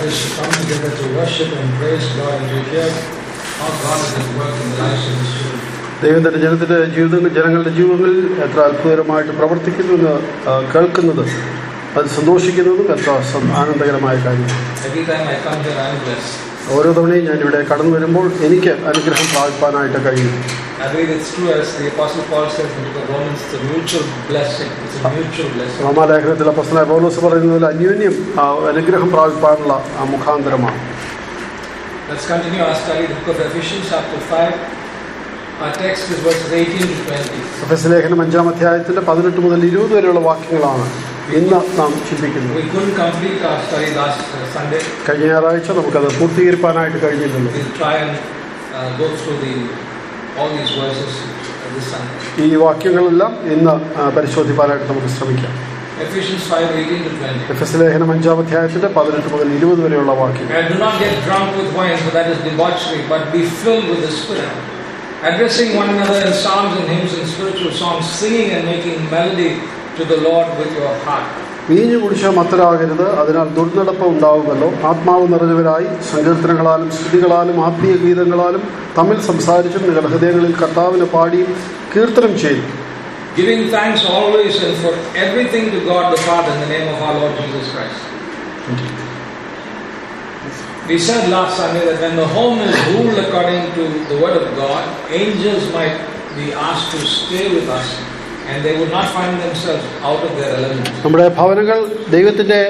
believers to come together to worship and praise God and to hear how God is at work in the lives of His children. ദൈവത്തിന്റെ ജനത്തിന്റെ ജീവിതങ്ങൾ ജനങ്ങളുടെ ജീവിതങ്ങളിൽ എത്ര അത്ഭുതകരമായിട്ട് പ്രവർത്തിക്കുന്നു എന്ന് ആ, കേൾക്കുന്നത് അത് സന്തോഷിക്കുന്നതും എത്ര സം- ആനന്ദകരമായ കാര്യമാണ് Every time I come here, I am blessed. ഓരോ തവണയും ഞാൻ ഇവിടെ കടന്നു വരുമ്പോൾ എനിക്ക് അനുഗ്രഹം പ്രാപിപ്പാനായിട്ട് കഴിയും I believe it's true as the Apostle Paul says in the book of Romans, it's a mutual blessing. It's a mutual blessing. റോമാലേഖനത്തിൽ അപ്പസ്തനായ പൗലോസ് പറയുന്നതിൽ അന്യോന്യം ആ, അനുഗ്രഹം പ്രാപിപ്പാനുള്ള ആ മുഖാന്തരമാണ് Let's continue our study, the book of Ephesians, chapter 5. Our text is verses 18 to 20. എഫെസ് ലേഖനം അഞ്ചാം അധ്യായത്തിന്റെ പതിനെട്ട് മുതൽ ഇരുപത് വരെയുള്ള വാക്യങ്ങളാണ് ഇന്ന് നാം ചിന്തിക്കുന്നത് We couldn't complete our study last uh, Sunday. കഴിഞ്ഞ ഞായറാഴ്ച നമുക്കത് പൂർത്തീകരിപ്പാനായിട്ട് കഴിഞ്ഞില്ലല്ലോ We'll try and uh, go through the all these verses uh, this Sunday. ഈ വാക്യങ്ങളെല്ലാം ഇന്ന് ആ, പരിശോധിപ്പാനായിട്ട് നമുക്ക് ശ്രമിക്കാം Ephesians 5 18 to 20. എഫ് എസ് ലേഖനം അഞ്ചാം അധ്യായത്തിന്റെ പതിനെട്ട് മുതൽ ഇരുപത് വരെയുള്ള വാക്യം And do not get drunk with wine, for that is debauchery, but be filled with the Spirit, addressing one another in psalms and hymns and spiritual songs, singing and making melody to the Lord with your heart. വീഞ്ഞു കുടിച്ച മത്തരാകരുത് അതിനാൽ ദുർനടപ്പ് ഉണ്ടാവുമല്ലോ ആത്മാവ് നിറഞ്ഞവരായി സങ്കീർത്തനങ്ങളാലും സ്തുതികളാലും ആത്മീയ ഗീതങ്ങളാലും തമ്മിൽ സംസാരിച്ചും നിങ്ങളുടെ ഹൃദയങ്ങളിൽ കർത്താവിന് പാടിയും കീർത്തനം ചെയ്തു Giving thanks always and for everything to God the Father in the name of our Lord Jesus Christ. We said last Sunday that when the home is ruled according to the Word of God, angels might be asked to stay with us and they would not find themselves out of their element. നമ്മുടെ ഭവനങ്ങൾ ദൈവത്തിന്റെ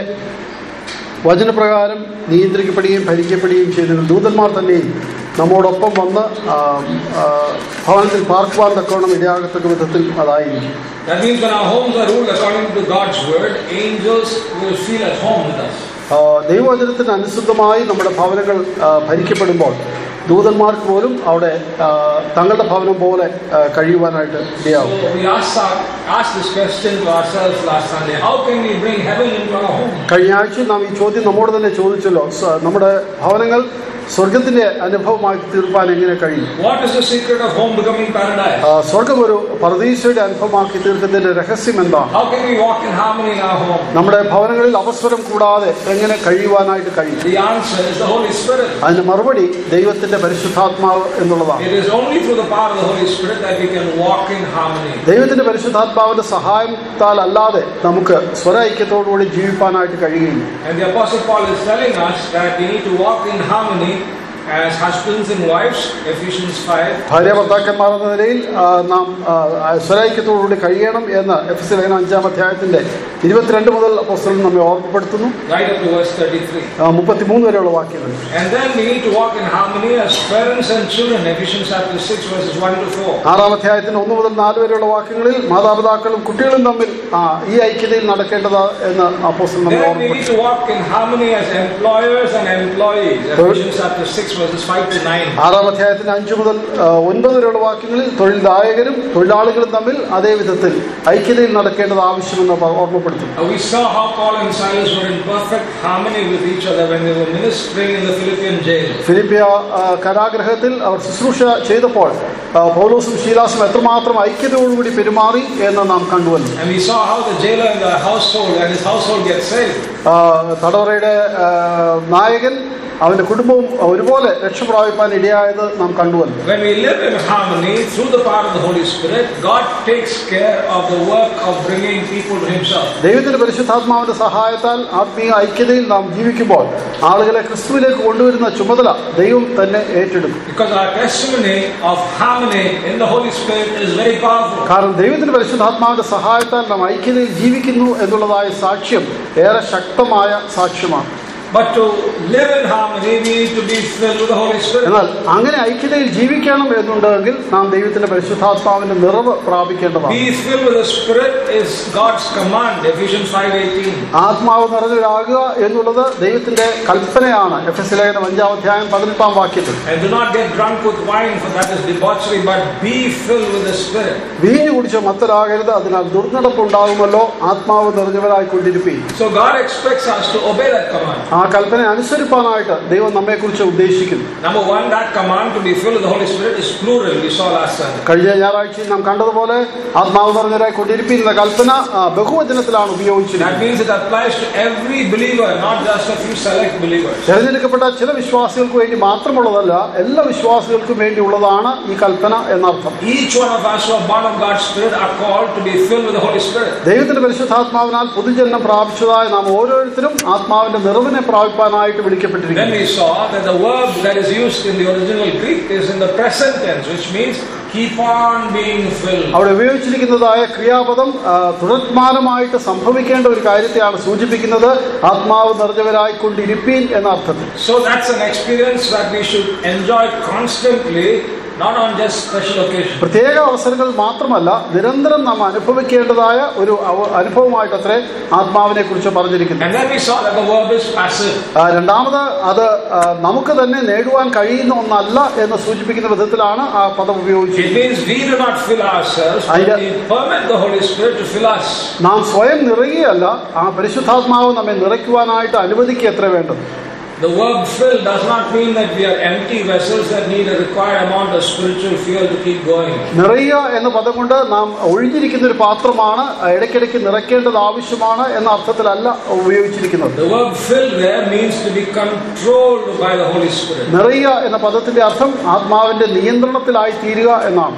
വചനപ്രകാരം നിയന്ത്രിക്കപ്പെടുകയും ഭരിക്കപ്പെടുകയും ചെയ്ത ദൂതന്മാർ തന്നെയും നമ്മോടൊപ്പം വന്ന് ആ, ആ, ഭവനത്തിൽ പാർക്കുവാൻ തക്കവണ്ണം ഇടയാകത്തക്ക വിധത്തിൽ അതായിരിക്കും That means when our homes are ruled according to God's Word, angels will feel at home with us. ആ, ദൈവവചനത്തിന് അനുസൃതമായി നമ്മുടെ ഭവനങ്ങൾ ആ, ഭരിക്കപ്പെടുമ്പോൾ ദൂതന്മാർക്ക് പോലും അവിടെ ആ, തങ്ങളുടെ ഭവനം പോലെ ആ, കഴിയുവാനായിട്ട് ഇടയാവും So we asked, our, asked this question to ourselves last Sunday how can we bring heaven into our home? കഴിഞ്ഞ ആഴ്ച നാം ഈ ചോദ്യം നമ്മോട് തന്നെ ചോദിച്ചല്ലോ സ- നമ്മുടെ ഭവനങ്ങൾ സ്വർഗത്തിന്റെ അനുഭവമാക്കി തീർപ്പാൻ എങ്ങനെ കഴിയും What is the secret of home becoming paradise? ആ, സ്വർഗം ഒരു പരദീസയുടെ അനുഭവമാക്കി തീർക്കുന്നതിന്റെ രഹസ്യം എന്താണ് How can we walk in harmony in our home? നമ്മുടെ ഭവനങ്ങളിൽ അവസരം കൂടാതെ എങ്ങനെ കഴിയുവാനായിട്ട് കഴിയും The answer is the Holy Spirit. അതിന് മറുപടി ദൈവത്തിന്റെ പരിശുദ്ധാത്മാവ് എന്നുള്ളതാണ് It is only through the power of the Holy Spirit that we can walk in harmony. ദൈവത്തിന്റെ പരിശുദ്ധാത്മാവിന്റെ സഹായത്താൽ അല്ലാതെ നമുക്ക് സ്വരൈക്യത്തോടുകൂടി ജീവിപ്പാനായിട്ട് കഴിയുകയില്ല And the Apostle Paul is telling us that we need to walk in harmony as husbands and wives, Ephesians 5. ഭാര്യ ഭർത്താക്കന്മാർ എന്ന നിലയിൽ ആ, നാം ആ, സ്വരൈക്യത്തോടുകൂടി കഴിയണം എന്ന് എഫ് എസ് ലേഖനം അഞ്ചാം അധ്യായത്തിന്റെ ഇരുപത്തിരണ്ട് മുതൽ പുസ്തകം നമ്മെ ഓർമ്മപ്പെടുത്തുന്നു Right up to verse 33. ആ, മുപ്പത്തിമൂന്ന് വരെയുള്ള വാക്യങ്ങൾ And then we need to walk in harmony as parents and children, Ephesians chapter 6, verses 1 to 4. ആറാം അധ്യായത്തിന് ഒന്ന് മുതൽ നാല് വരെയുള്ള വാക്യങ്ങളിൽ മാതാപിതാക്കളും കുട്ടികളും തമ്മിൽ ആ, ഈ ഐക്യതയിൽ നടക്കേണ്ടത് എന്ന് അപ്പോസ്റ്റൽ നമ്മെ Then we ഓർമ്മപ്പെടുത്തുന്നു need to walk in harmony as employers and employees, Ephesians chapter 6, verses 5 to 9. ആറാം അധ്യായത്തിന് അഞ്ചു മുതൽ ആ, ഒൻപത് വരെയുള്ള വാക്യങ്ങളിൽ തൊഴിൽദായകരും തൊഴിലാളികളും തമ്മിൽ അതേ വിധത്തിൽ ഐക്യതയിൽ നടക്കേണ്ടത് ആവശ്യമെന്ന് പ- ഓർമ്മപ്പെടുത്തുന്നു Uh, We saw how Paul and Silas were in perfect harmony with each other when they were ministering in the Philippian jail. ഫിലിപ്പിയ ആ, കാരാഗ്രഹത്തിൽ അവർ ശുശ്രൂഷ ചെയ്തപ്പോൾ ആ, പൗലോസും ശീലാസും എത്രമാത്രം ഐക്യതയോടുകൂടി പെരുമാറി എന്ന് നാം കണ്ടുവല്ലോ And we saw how the jailer and the household and his household get saved. ആ, തടവറയുടെ ആ, നായകൻ അവന്റെ കുടുംബവും ഒരുപോലെ രക്ഷപ്രാപിപ്പാൻ ഇടയായത് നാം കണ്ടുവല്ലോ When we live in harmony through the power of the Holy Spirit, God takes care of the work of bringing people to Himself. ദൈവത്തിന്റെ പരിശുദ്ധാത്മാവിന്റെ സഹായത്താൽ ആത്മീയ ഐക്യതയിൽ നാം ജീവിക്കുമ്പോൾ ആളുകളെ ക്രിസ്തുവിലേക്ക് കൊണ്ടുവരുന്ന ചുമതല ദൈവം തന്നെ ഏറ്റെടുക്കും Because our testimony of harmony in the Holy Spirit is very powerful. കാരണം ദൈവത്തിന്റെ പരിശുദ്ധാത്മാവിന്റെ സഹായത്താൽ നാം ഐക്യതയിൽ ജീവിക്കുന്നു എന്നുള്ളതായ സാക്ഷ്യം ഏറെ ശക്തമായ സാക്ഷ്യമാണ് But to live in harmony, we need to be filled with the Holy Spirit. എന്നാൽ അങ്ങനെ ഐക്യതയിൽ ജീവിക്കണം എന്നുണ്ടെങ്കിൽ നാം ദൈവത്തിന്റെ പരിശുദ്ധാത്മാവിന്റെ നിറവ് പ്രാപിക്കേണ്ടതാണ് Be filled with the Spirit is God's command, Ephesians 5.18. ആത്മാവ് നിറഞ്ഞവരാകുക എന്നുള്ളത് ദൈവത്തിന്റെ കൽപ്പനയാണ് എഫ് എസ് ലേഖനം അഞ്ചാം അധ്യായം പതിനെട്ടാം വാക്യത്തിൽ And do not get drunk with wine, for that is debauchery, but be filled with the Spirit. വീഞ്ഞു കുടിച്ച് മത്തരാകരുത് അതിനാൽ ദുർനടപ്പുണ്ടാകുമല്ലോ ആത്മാവ് നിറഞ്ഞവരായി കൊണ്ടിരിപ്പി So God expects us to obey that command. ആ ആ കൽപ്പന അനുസരിപ്പാനായിട്ട് ദൈവം നമ്മെക്കുറിച്ച് ഉദ്ദേശിക്കുന്നു Number one, that command to be filled with the Holy Spirit is plural. We saw last Sunday. കഴിഞ്ഞ ഞായറാഴ്ചയിൽ നാം കണ്ടതുപോലെ ആത്മാവ് നിറഞ്ഞവരായി കൊണ്ടിരിപ്പിക്കുന്ന കൽപ്പന ആ, ബഹുവചനത്തിലാണ് That ഉപയോഗിച്ചിരിക്കുന്നത് means it applies to every believer, not just a few select believers. തെരഞ്ഞെടുക്കപ്പെട്ട ചില വിശ്വാസികൾക്ക് വേണ്ടി മാത്രമുള്ളതല്ല എല്ലാ വിശ്വാസികൾക്കും വേണ്ടിയുള്ളതാണ് ഈ കൽപ്പന എന്നർത്ഥം Each one of us who are born of God's Spirit are called to be filled with the Holy Spirit. ദൈവത്തിന്റെ പരിശുദ്ധാത്മാവിനാൽ പുതുജന്മം പ്രാപിച്ചതായ നാം ഓരോരുത്തരും ആത്മാവിന്റെ നിറവിനെ പ്രാപിപ്പാനായിട്ട് Then വിളിക്കപ്പെട്ടിരിക്കുന്നു we saw that the verb that is used in the original Greek is in the present tense, which means keep on being filled. അവിടെ ഉപയോഗിച്ചിരിക്കുന്നതായ ക്രിയാപദം ആ, തുടർമാനമായിട്ട് സംഭവിക്കേണ്ട ഒരു കാര്യത്തെയാണ് സൂചിപ്പിക്കുന്നത് ആത്മാവ് നിറഞ്ഞവരായിക്കൊണ്ടിരിപ്പീൻ എന്ന അർത്ഥത്തിൽ So that's an experience that we should enjoy constantly, not on just special occasions. പ്രത്യേക അവസരങ്ങൾ മാത്രമല്ല നിരന്തരം നാം അനുഭവിക്കേണ്ടതായ ഒരു അവ- അനുഭവമായിട്ടത്രേ ആത്മാവിനെ കുറിച്ച് പറഞ്ഞിരിക്കുന്നത് And then we saw that the verb is passive. ആ, രണ്ടാമത് അത് ആ, നമുക്ക് തന്നെ നേടുവാൻ കഴിയുന്ന ഒന്നല്ല എന്ന് സൂചിപ്പിക്കുന്ന വിധത്തിലാണ് ആ പദം It ഉപയോഗിച്ചിരിക്കുന്നത് means we do not fill ourselves, but I- we permit the Holy Spirit to fill us. നാം സ്വയം നിറയുകയല്ല ആ പരിശുദ്ധാത്മാവ് നമ്മെ നിറയ്ക്കുവാനായിട്ട് അനുവദിക്കുക എത്ര വേണ്ടത് The verb fill does not mean that we are empty vessels that need a required amount of spiritual fuel to keep going. നിറയുക എന്ന പദം കൊണ്ട് നാം ഒഴിഞ്ഞിരിക്കുന്ന ഒരു പാത്രമാണ് ഇടയ്ക്കിടയ്ക്ക് നിറയ്ക്കേണ്ടത് ആവശ്യമാണ് എന്ന അർത്ഥത്തിലല്ല ഉപയോഗിച്ചിരിക്കുന്നത് The verb fill there means to be controlled by the Holy Spirit. നിറയുക എന്ന പദത്തിന്റെ അർത്ഥം ആത്മാവിന്റെ നിയന്ത്രണത്തിലായി തീരുക എന്നാണ്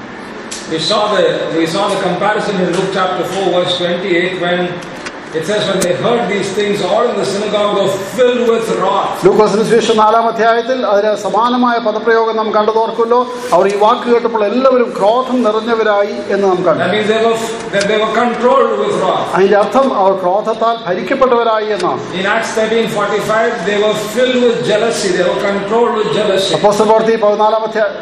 We saw the we saw the comparison in Luke chapter 4, verse 28, when it says, When they heard these things, all in the synagogue were filled with wrath. ലൂക്കോസിന് ശേഷം നാലാം അധ്യായത്തിൽ അതിന് സമാനമായ പദപ്രയോഗം നാം കണ്ടതോർക്കുമല്ലോ അവർ ഈ വാക്ക് കേട്ടപ്പോൾ എല്ലാവരും ക്രോധം നിറഞ്ഞവരായി എന്ന് നാം കണ്ടു That means they were that they were controlled with wrath. അതിന്റെ അർത്ഥം അവർ ക്രോധത്താൽ ഭരിക്കപ്പെട്ടവരായി എന്നാണ് In Acts 13:45, they were filled with jealousy. They were controlled with jealousy. അപ്പോസ്തല പ്രവൃത്തി പതിനാലാം അധ്യായം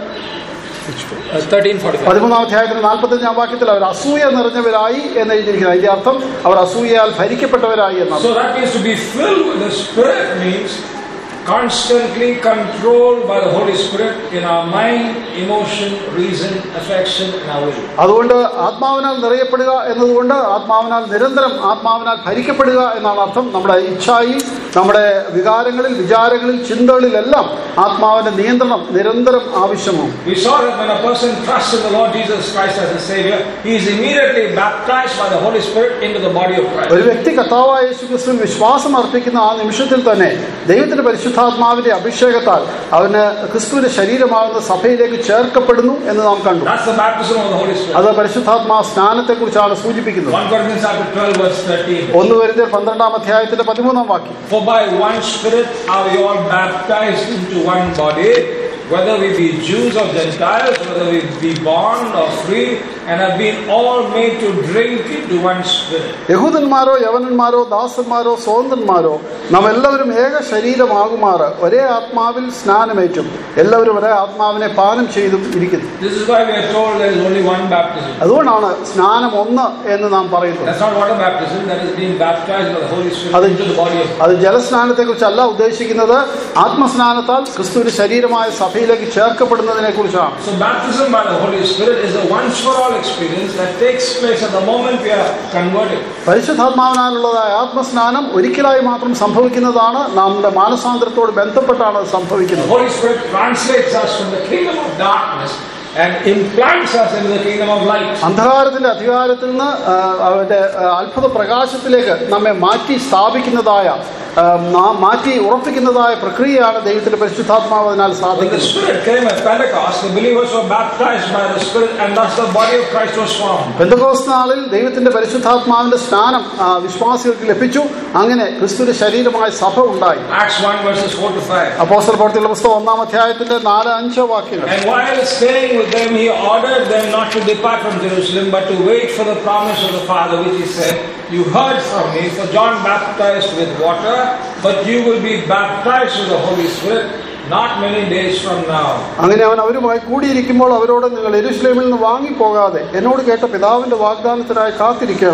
Uh, 13:45. പതിമൂന്നാം അധ്യായത്തിന് നാൽപ്പത്തഞ്ചാം വാക്യത്തിൽ അവർ അസൂയ നിറഞ്ഞവരായി എന്ന് എഴുതിയിരിക്കുന്നത് അതിന്റെ അർത്ഥം അവർ അസൂയയാൽ ഭരിക്കപ്പെട്ടവരായി എന്നാണ് So that means to be filled with the Spirit means constantly controlled by the Holy Spirit in our mind, emotion, reason, affection, and our will. അതുകൊണ്ട് ആത്മാവിനാൽ നിറയപ്പെടുക എന്നതുകൊണ്ട് ആത്മാവിനാൽ നിരന്തരം ആത്മാവിനാൽ ഭരിക്കപ്പെടുക എന്നാണ് അർത്ഥം നമ്മുടെ ഇച്ഛായിൽ നമ്മുടെ വികാരങ്ങളിൽ വിചാരങ്ങളിൽ ചിന്തകളിലെല്ലാം ആത്മാവിന്റെ നിയന്ത്രണം നിരന്തരം ആവശ്യമാണ് We saw that when a person trusts in the Lord Jesus Christ as his Savior, he is immediately baptized by the Holy Spirit into the body of Christ. ഒരു വ്യക്തി കർത്താവായ യേശു ക്രിസ്തുവിൽ വിശ്വാസം അർപ്പിക്കുന്ന ആ നിമിഷത്തിൽ തന്നെ ദൈവത്തിന്റെ പരിശുദ്ധാത്മാവിന്റെ അഭിഷേകത്താൽ അവന് ക്രിസ്തുവിന്റെ ശരീരമാകുന്ന സഭയിലേക്ക് ചേർക്കപ്പെടുന്നു എന്ന് നാം കണ്ടു That's the baptism of the Holy Spirit. അത് പരിശുദ്ധാത്മാ സ്നാനത്തെ കുറിച്ചാണ് സൂചിപ്പിക്കുന്നത് 1 Corinthians chapter 12, verse 13. ഒന്ന് വരുന്ന പന്ത്രണ്ടാം അധ്യായത്തിന്റെ പതിമൂന്നാം വാക്യം For by one Spirit are we all baptized into one body, whether we be Jews or Gentiles, whether we be bond or free, and have been all made to drink into one Spirit. യഹൂദന്മാരോ യവനന്മാരോ ദാസന്മാരോ സ്വതന്ത്രന്മാരോ നാം എല്ലാവരും ഏക ശരീരമാകുമാറ് ഒരേ ആത്മാവിൽ സ്നാനമേറ്റും എല്ലാവരും ഒരേ ആത്മാവിനെ പാനം ചെയ്തും ഇരിക്കുന്നു This is why we are told there is only one baptism. അതുകൊണ്ടാണ് സ്നാനം ഒന്ന് എന്ന് നാം പറയുന്നത് That's not water baptism, that is being baptized by the Holy Spirit Adi- into the body of അത് ജലസ്നാനത്തെ കുറിച്ചല്ല ഉദ്ദേശിക്കുന്നത് ആത്മസ്നാനത്താൽ ക്രിസ്തുവിന്റെ ശരീരമായ സഭയിലേക്ക് ചേർക്കപ്പെടുന്നതിനെ കുറിച്ചാണ് So baptism by the Holy Spirit is a once for all experience that takes place at the moment we are converted. പരിശുദ്ധാത്മാവിനാലുള്ളതായ ആത്മസ്നാനം ഒരിക്കലായി മാത്രം സംഭവിക്കുന്നതാണ് നമ്മുടെ മാനസാന്തരത്തോട് ബന്ധപ്പെട്ടാണ് അത് The സംഭവിക്കുന്നത് Holy Spirit translates us from the kingdom of darkness and implants us into the kingdom of light. അന്ധകാരത്തിന്റെ അധികാരത്തിൽ നിന്ന് ആ, അവന്റെ ആ, അത്ഭുത പ്രകാശത്തിലേക്ക് നമ്മെ മാറ്റി സ്ഥാപിക്കുന്നതായ ആ, നാ- മാറ്റി ഉറപ്പിക്കുന്നതായ പ്രക്രിയയാണ് ദൈവത്തിന്റെ പരിശുദ്ധാത്മാവ് അതിനാൽ When the സാധിക്കുന്നത് Spirit came at Pentecost, the believers were baptized by the Spirit, and thus the body of Christ was formed. പെന്തകോസ് നാളിൽ ദൈവത്തിന്റെ പരിശുദ്ധാത്മാവിന്റെ സ്നാനം ആ, വിശ്വാസികൾക്ക് ലഭിച്ചു അങ്ങനെ ക്രിസ്തുവിന്റെ ശരീരമായ സഭ ഉണ്ടായി Acts 1 verses 4 to 5. അപ്പോസ്റ്റൽ പ്രവർത്തിയുള്ള പുസ്തകം ഒന്നാം അധ്യായത്തിന്റെ നാല് അഞ്ച് വാക്യങ്ങൾ And while staying with them, he ordered them not to depart from Jerusalem, but to wait for the promise of the Father, which he said, You heard from me, for John baptized with water, but you will be baptized with the Holy Spirit not many days from now. അങ്ങനെ അവൻ അവരുമായി കൂടിയിരിക്കുമ്പോൾ അവരോട് നിങ്ങൾ എരുശ്ലേമിൽ നിന്ന് വാങ്ങിപ്പോകാതെ എന്നോട് കേട്ട പിതാവിന്റെ വാഗ്ദാനത്തിനായി കാത്തിരിക്കണം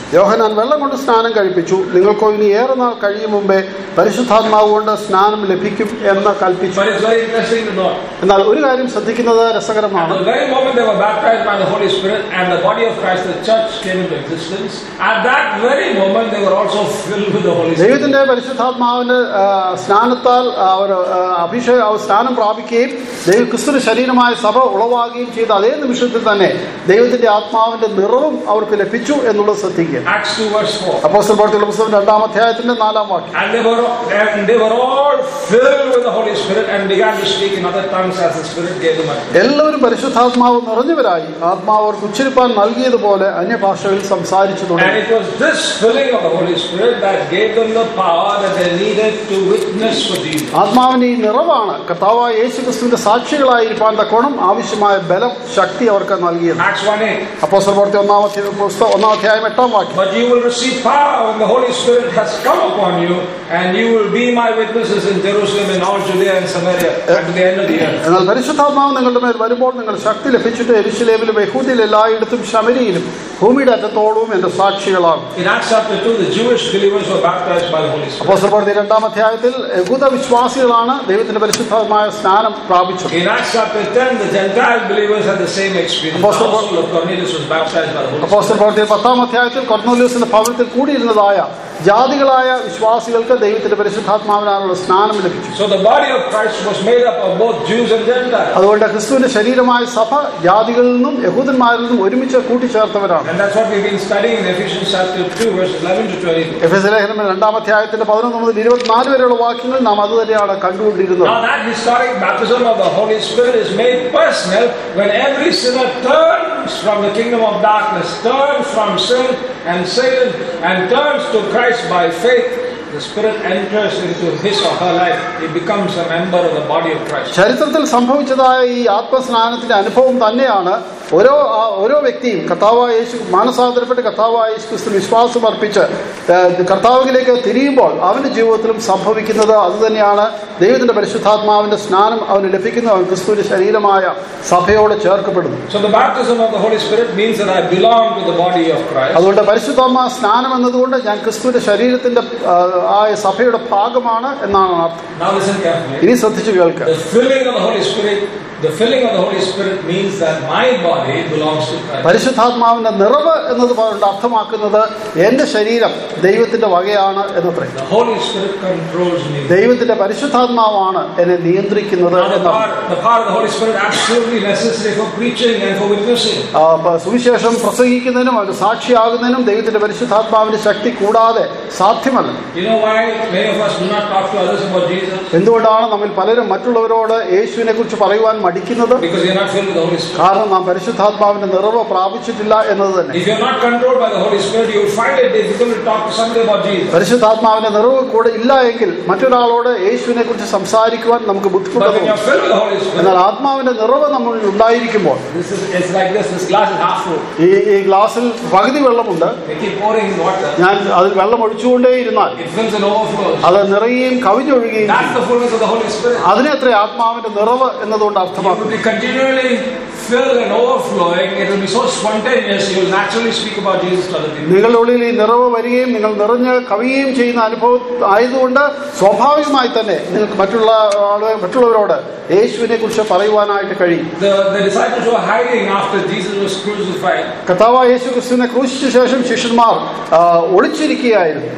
യോഹനാൻ വെള്ളം കൊണ്ട് സ്നാനം കഴിപ്പിച്ചു നിങ്ങൾക്കോ ഇനി ഏറെ നാൾ കഴിയും മുമ്പേ പരിശുദ്ധാത്മാവ് കൊണ്ട് സ്നാനം ലഭിക്കും എന്ന് കൽപ്പിച്ചു But it's very interesting to note. എന്നാൽ ഒരു കാര്യം ശ്രദ്ധിക്കുന്നത് At രസകരമാണ് the very moment they were baptized by the Holy Spirit and the body of Christ, the church, came into existence, at that very moment they were also filled with the Holy Spirit. ദൈവത്തിന്റെ പരിശുദ്ധാത്മാവിന്റെ ആ, സ്നാനത്താൽ അവർ ആ, അഭിഷേക അവർ സ്നാനം പ്രാപിക്കുകയും ദൈവ ക്രിസ്തുവിന്റെ ശരീരമായ സഭ ഉളവാകുകയും ചെയ്ത അതേ നിമിഷത്തിൽ തന്നെ ദൈവത്തിന്റെ ആത്മാവിന്റെ നിറവും അവർക്ക് ലഭിച്ചു എന്നുള്ളത് ശ്രദ്ധിക്കുക Acts 2 verse 4. അപ്പോസ്റ്റൽ പ്രവർത്തികളുടെ പുസ്തകം രണ്ടാം അധ്യായത്തിന്റെ നാലാം വാക്യം And they were and they were all filled with the Holy Spirit and began to speak in other tongues as the Spirit gave them utterance. എല്ലാവരും പരിശുദ്ധാത്മാവ് നിറഞ്ഞവരായി ആത്മാവ് അവർക്ക് ഉച്ചരിപ്പാൻ നൽകിയതുപോലെ അന്യഭാഷകളിൽ സംസാരിച്ചു And തുടങ്ങി it was this filling of the Holy Spirit that gave them the power that they needed to witness for Jesus. ആത്മാവിന്റെ ഈ നിറവാണ് കർത്താവായ യേശു ക്രിസ്തുവിന്റെ സാക്ഷികളായിരിക്കാൻ തക്കോണം ആവശ്യമായ ബലം ശക്തി അവർക്ക് നൽകിയത് Acts 1 8. അപ്പോസ്റ്റൽ പ്രവർത്തി ഒന്നാം അധ്യായം പുസ്തകം ഒന്നാം അധ്യായം എട്ടാം വാക്യം But you will receive power when the Holy Spirit has come upon you, and you will be my witnesses in Jerusalem and all Judea and Samaria and to the end of the earth. എന്നാൽ പരിശുദ്ധാത്മാവ് നിങ്ങളുടെ മേൽ വരുമ്പോൾ നിങ്ങൾ ശക്തി ലഭിച്ചിട്ട് എരിശിലേമിലും യഹൂദിയിൽ എല്ലായിടത്തും ശമരിയിലും ഭൂമിയുടെ അറ്റത്തോളവും എന്റെ സാക്ഷികളാകും In Acts chapter 2, the Jewish believers were baptized by the Holy Spirit. Apostle പ്രവർത്തി രണ്ടാം അധ്യായത്തിൽ യഹൂദ വിശ്വാസികളാണ് ദൈവത്തിന്റെ പരിശുദ്ധമായ സ്നാനം പ്രാപിച്ചത് In Acts chapter 10, the Gentile believers had the same experience. The Apostle Paul- household of Cornelius was baptized by the Holy Spirit. Apostle പ്രവർത്തി പത്താം അധ്യായത്തിൽ കൊർന്നോലിയസിന്റെ ഭവനത്തിൽ കൂടിയിരുന്നതായ ജാതികളായ വിശ്വാസികൾക്ക് ദൈവത്തിന്റെ പരിശുദ്ധാത്മാവിനാലുള്ള സ്നാനം ലഭിച്ചു So the body of Christ was made up of both Jews and Gentiles. അതുകൊണ്ട് ക്രിസ്തുവിന്റെ ശരീരമായ സഭ ജാതികളിൽ നിന്നും യഹൂദന്മാരിൽ നിന്നും ഒരുമിച്ച് കൂട്ടിച്ചേർത്തവരാണ് And that's what we've been studying in Ephesians chapter 2, verses 11 to 22. എഫ് എസ് ലേഖനം രണ്ടാം അധ്യായത്തിന്റെ പതിനൊന്ന് മുതൽ ഇരുപത്തിനാല് വരെയുള്ള വാക്യങ്ങൾ നാം അത് തന്നെയാണ് കണ്ടുകൊണ്ടിരുന്നത് Now that historic baptism of the Holy Spirit is made personal when every sinner turns from the kingdom of darkness, turns from sin and Satan, and turns to Christ by faith. The Spirit enters into his or her life. He becomes a member of the body of Christ. ചരിത്രത്തിൽ സംഭവിച്ചതായ ഈ ആത്മസ്നാനത്തിന്റെ അനുഭവം തന്നെയാണ് ഓരോ ആ- ഓരോ വ്യക്തിയും കർത്താവായ യേശു മാനസാന്തരപ്പെട്ട് കർത്താവായ യേശു ക്രിസ്തു വിശ്വാസം അർപ്പിച്ച് ഏഹ്, കർത്താവിലേക്ക് തിരിയുമ്പോൾ അവന്റെ ജീവിതത്തിലും സംഭവിക്കുന്നത് അതുതന്നെയാണ് ദൈവത്തിന്റെ പരിശുദ്ധാത്മാവിന്റെ സ്നാനം അവന് ലഭിക്കുന്നു അവൻ ക്രിസ്തുവിന്റെ ശരീരമായ സഭയോട് ചേർക്കപ്പെടുന്നു So the baptism of the Holy Spirit means that I belong to the body of Christ. അതുകൊണ്ട് പരിശുദ്ധാത്മാ സ്നാനം എന്നതുകൊണ്ട് ഞാൻ ക്രിസ്തുവിന്റെ ശരീരത്തിന്റെ ആ, ആ സഭയുടെ ഭാഗമാണ് എന്നാണ് അർത്ഥം Now listen carefully. ഇനി ശ്രദ്ധിച്ചു കേൾക്കുക The filling of the Holy Spirit, the filling of the Holy Spirit means that my body belongs to Christ. പരിശുദ്ധാത്മാവിന്റെ നിറവ് എന്നത് കൊണ്ട് അർത്ഥമാക്കുന്നത് എന്റെ ശരീരം ദൈവത്തിന്റെ വകയാണ് എന്നത്രേ The Holy Spirit controls me. ദൈവത്തിന്റെ പരിശുദ്ധാത്മാവാണ് എന്നെ നിയന്ത്രിക്കുന്നത് Now the എന്നാണ് power, the power of the Holy Spirit absolutely necessary for preaching and for witnessing. ആ, പ- സുവിശേഷം പ്രസംഗിക്കുന്നതിനും അത് സാക്ഷിയാകുന്നതിനും ദൈവത്തിന്റെ പരിശുദ്ധാത്മാവിന്റെ ശക്തി കൂടാതെ സാധ്യമല്ല You know why many of us do not talk to others about Jesus? എന്തുകൊണ്ടാണ് നമ്മിൽ പലരും മറ്റുള്ളവരോട് യേശുവിനെ കുറിച്ച് പറയുവാൻ മടിക്കുന്നത് Because you're not filled with the Holy Spirit. കാരണം നാം പരിശുദ്ധാത്മാവിന്റെ നിറവ് പ്രാപിച്ചിട്ടില്ല എന്നത് തന്നെ If you're not controlled by the Holy Spirit, you'll find it difficult to talk to somebody about Jesus. പരിശുദ്ധാത്മാവിന്റെ നിറവ് കൂടെ ഇല്ല എങ്കിൽ മറ്റൊരാളോട് യേശുവിനെ കുറിച്ച് സംസാരിക്കുവാൻ നമുക്ക് But when ബുദ്ധിമുട്ടുണ്ട് you're filled with the Holy Spirit, എന്നാൽ ആത്മാവിന്റെ നിറവ് നമ്മളിൽ ഉണ്ടായിരിക്കുമ്പോൾ this is it's like this. This glass is half full. ഈ ഈ ഗ്ലാസ്സിൽ പകുതി വെള്ളമുണ്ട് They keep pouring water. ഞാൻ അതിൽ വെള്ളം ഒഴിച്ചുകൊണ്ടേയിരുന്നാൽ It fills and overflows. അത് നിറയുകയും കവിഞ്ഞൊഴുകുകയും That's ചെയ്യും the fullness of the Holy Spirit. അതിനെത്ര ആത്മാവിന്റെ നിറവ് എന്നതുകൊണ്ട് You will അർത്ഥമാക്കുന്നു be continually filled and overflowing. It will be so spontaneous. You will naturally speak about Jesus to other people. നിങ്ങളുടെ ഉള്ളിൽ ഈ നിറവ് വരികയും നിങ്ങൾ നിറഞ്ഞ് കവിയുകയും ചെയ്യുന്ന അനുഭവം ആയതുകൊണ്ട് സ്വാഭാവികമായി തന്നെ നിങ്ങൾക്ക് മറ്റുള്ള ആളുകൾ മറ്റുള്ളവരോട് യേശുവിനെ കുറിച്ച് പറയുവാനായിട്ട് കഴിയും The, the disciples were hiding after Jesus was crucified. കർത്താവായ യേശു ക്രിസ്തുവിനെ ക്രൂശിച്ച ശേഷം ശിഷ്യന്മാർ ആ, ഒളിച്ചിരിക്കുകയായിരുന്നു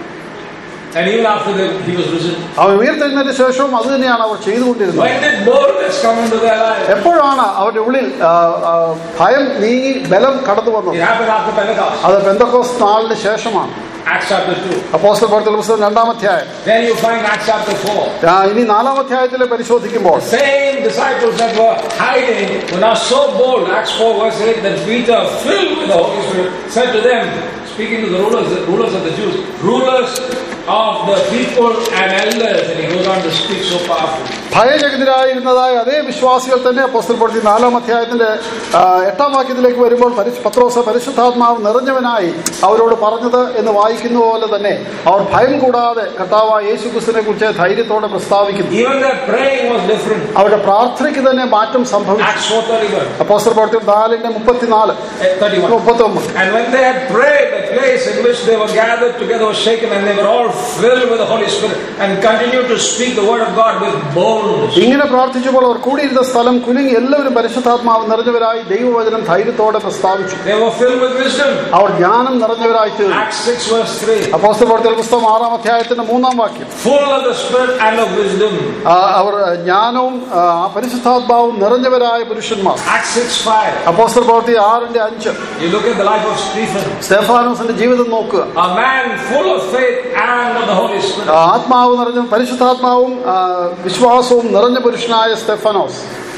And even after that, he was risen. അവൻ ഉയർത്തെഴുന്നതിന് ശേഷവും അത് തന്നെയാണ് അവർ ചെയ്തുകൊണ്ടിരുന്നത് When did boldness come into their life? എപ്പോഴാണ് അവരുടെ ഉള്ളിൽ ആ, ആ, ഭയം നീങ്ങി ബലം കടന്നു വന്നത് It happened after Pentecost. അത് പെന്തക്കോസ് നാളിന് ശേഷമാണ് Acts chapter 2. അപ്പോസ്റ്റൽ പ്രവർത്തന പുസ്തകം രണ്ടാം അധ്യായം Then you find Acts chapter 4. ആ, ഇനി നാലാം അധ്യായത്തിൽ പരിശോധിക്കുമ്പോൾ Same disciples that were hiding were now so bold. Acts 4 verse 8 that Peter, filled with the Holy Spirit, said to them, speaking to the rulers, the rulers of the Jews, rulers of the people and elders, and he goes on to speak so powerfully. ഭയചകിതരായിരുന്നതായ അതേ വിശ്വാസികൾ തന്നെ apostle പ്രവൃത്തി നാലാം അധ്യായത്തിന്റെ ആ, എട്ടാം വാക്യത്തിലേക്ക് വരുമ്പോൾ പരിശു- പത്രോസ് പരിശുദ്ധാത്മാവ് നിറഞ്ഞവനായി അവരോട് പറഞ്ഞത് എന്ന് വായിക്കുന്ന പോലെ തന്നെ അവർ ഭയം കൂടാതെ കർത്താവായ യേശു ക്രിസ്തുവിനെ കുറിച്ച് ധൈര്യത്തോടെ പ്രസ്താവിക്കുന്നു Even their praying was different. അവരുടെ പ്രാർത്ഥനയ്ക്ക് തന്നെ മാറ്റം സംഭവിച്ചു Acts 4.31. അപ്പോസ്റ്റൽ പ്രവൃത്തി നാലിന്റെ മുപ്പത്തിനാല് eh, 31. മുപ്പത്തി ഒമ്പത് And when they had prayed, the place in which they were gathered together was shaken, and they were all filled with the Holy Spirit and continued to speak the word of God with boldness. ഇങ്ങനെ പ്രാർത്ഥിച്ചപ്പോൾ അവർ കൂടിയിരുന്ന സ്ഥലം കുലുങ്ങി എല്ലാവരും പരിശുദ്ധാത്മാവ് നിറഞ്ഞവരായി ദൈവവചനം ധൈര്യത്തോടെ പ്രസ്താവിച്ചു They were filled with wisdom. അവർ ജ്ഞാനം നിറഞ്ഞവരായി തീർന്നു Acts 6 verse 3. അപ്പോസ്റ്റൽ പ്രവൃത്തിയുടെ പുസ്തകം ആറാം അധ്യായത്തിന്റെ മൂന്നാം വാക്യം Full of the Spirit and of wisdom. ആ, അവർ ജ്ഞാനവും ആ, പരിശുദ്ധാത്മാവും നിറഞ്ഞവരായ പുരുഷന്മാർ Acts 6 5. അപ്പോസ്റ്റൽ പ്രവൃത്തി ആറിന്റെ അഞ്ച് You look at the life of Stephen, സ്റ്റെഫാനോസിന്റെ ജീവിതം നോക്കുക a man full of faith and of the Holy Spirit. ആ, ആത്മാവ് നിറഞ്ഞ പരിശുദ്ധാത്മാവും ആ, വിശ്വാസവും നിറഞ്ഞ പുരുഷനായ Stephanos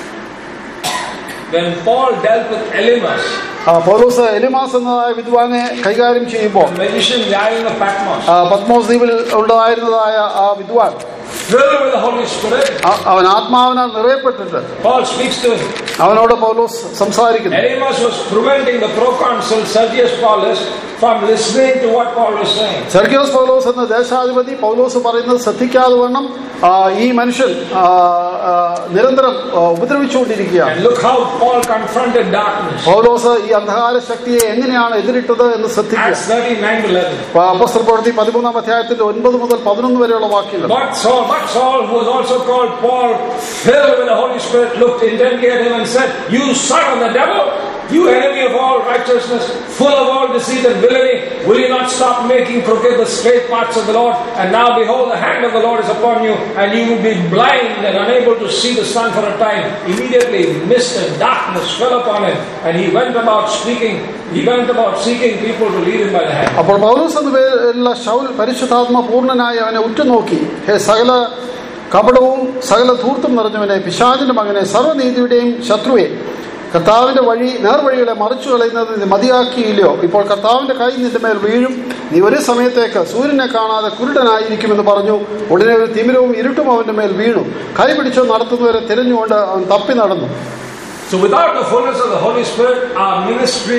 When Paul dealt with Elymas, ആ, പൗലോസ് എലിമാസ് എന്നതായ വിദ്വാനെ കൈകാര്യം ചെയ്യുമ്പോൾ the magician lying of Patmos, ആ, പത്മോസ് ദ്വീപിൽ ഉണ്ടായിരുന്നതായ ആ വിദ്വാൻ filled with the Holy Spirit, ആ- അവൻ ആത്മാവിനാൽ നിറയപ്പെട്ടിട്ട് Paul speaks to him. അവനോട് പൗലോസ് സംസാരിക്കുന്നു Elymas was preventing the proconsul Sergius Paulus from listening to what Paul was saying. സെർഗ്യോസ് പൗലോസ് എന്ന ദേശാധിപതി പൗലോസ് പറയുന്നത് ശ്രദ്ധിക്കാതെ വണ്ണം ആ, ഈ മനുഷ്യൻ ആ, ആ, നിരന്തരം ആ, ഉപദ്രവിച്ചുകൊണ്ടിരിക്കുകയാണ് And look how Paul confronted darkness. പൗലോസ് ഈ അന്ധകാര ശക്തിയെ എങ്ങനെയാണ് എതിരിട്ടത് എന്ന് ശ്രദ്ധിക്കുക Acts 39 to 11. അപ്പസ്തല പ്രവൃത്തി പതിമൂന്നാം അധ്യായത്തിന്റെ ഒൻപത് മുതൽ പതിനൊന്ന് വരെയുള്ള വാക്യങ്ങൾ But Saul, but Saul, who was also called Paul, filled with the Holy Spirit, looked intently at him and said, You son of the devil, you enemy of all righteousness, full of all deceit and villainy, will you not stop making crooked the straight paths of the Lord? And now behold, the hand of the Lord is upon you, and you will be blind and unable to see the sun for a time. Immediately mist and darkness fell upon him, and he went about speaking, he went about seeking people to lead him by the hand. അപ്പോൾ പൗലോസ് എന്ന പേരുള്ള ശൗൽ പരിശുദ്ധാത്മ പൂർണ്ണനായി അവനെ ഉറ്റുനോക്കി ഹേ സകല കപടവും സകല ധൂർത്തും നിറഞ്ഞവനെ പിശാചിന്റെ മകനെ സർവ്വനീതിയുടെയും ശത്രുവെ കർത്താവിന്റെ വഴി നേർവഴികളെ മറിച്ചു കളയുന്നത് നീ മതിയാക്കിയില്ലയോ ഇപ്പോൾ കർത്താവിന്റെ കൈ നിന്റെ മേൽ വീഴും നീ ഒരു സമയത്തേക്ക് സൂര്യനെ കാണാതെ കുരുടനായിരിക്കുമെന്ന് പറഞ്ഞു ഉടനെ ഒരു തിമിരവും ഇരുട്ടും അവന്റെ മേൽ വീണു കൈ പിടിച്ചു നടത്തുന്നവരെ തിരഞ്ഞുകൊണ്ട് അവൻ തപ്പി നടന്നു So without the fullness of the Holy Spirit, our ministry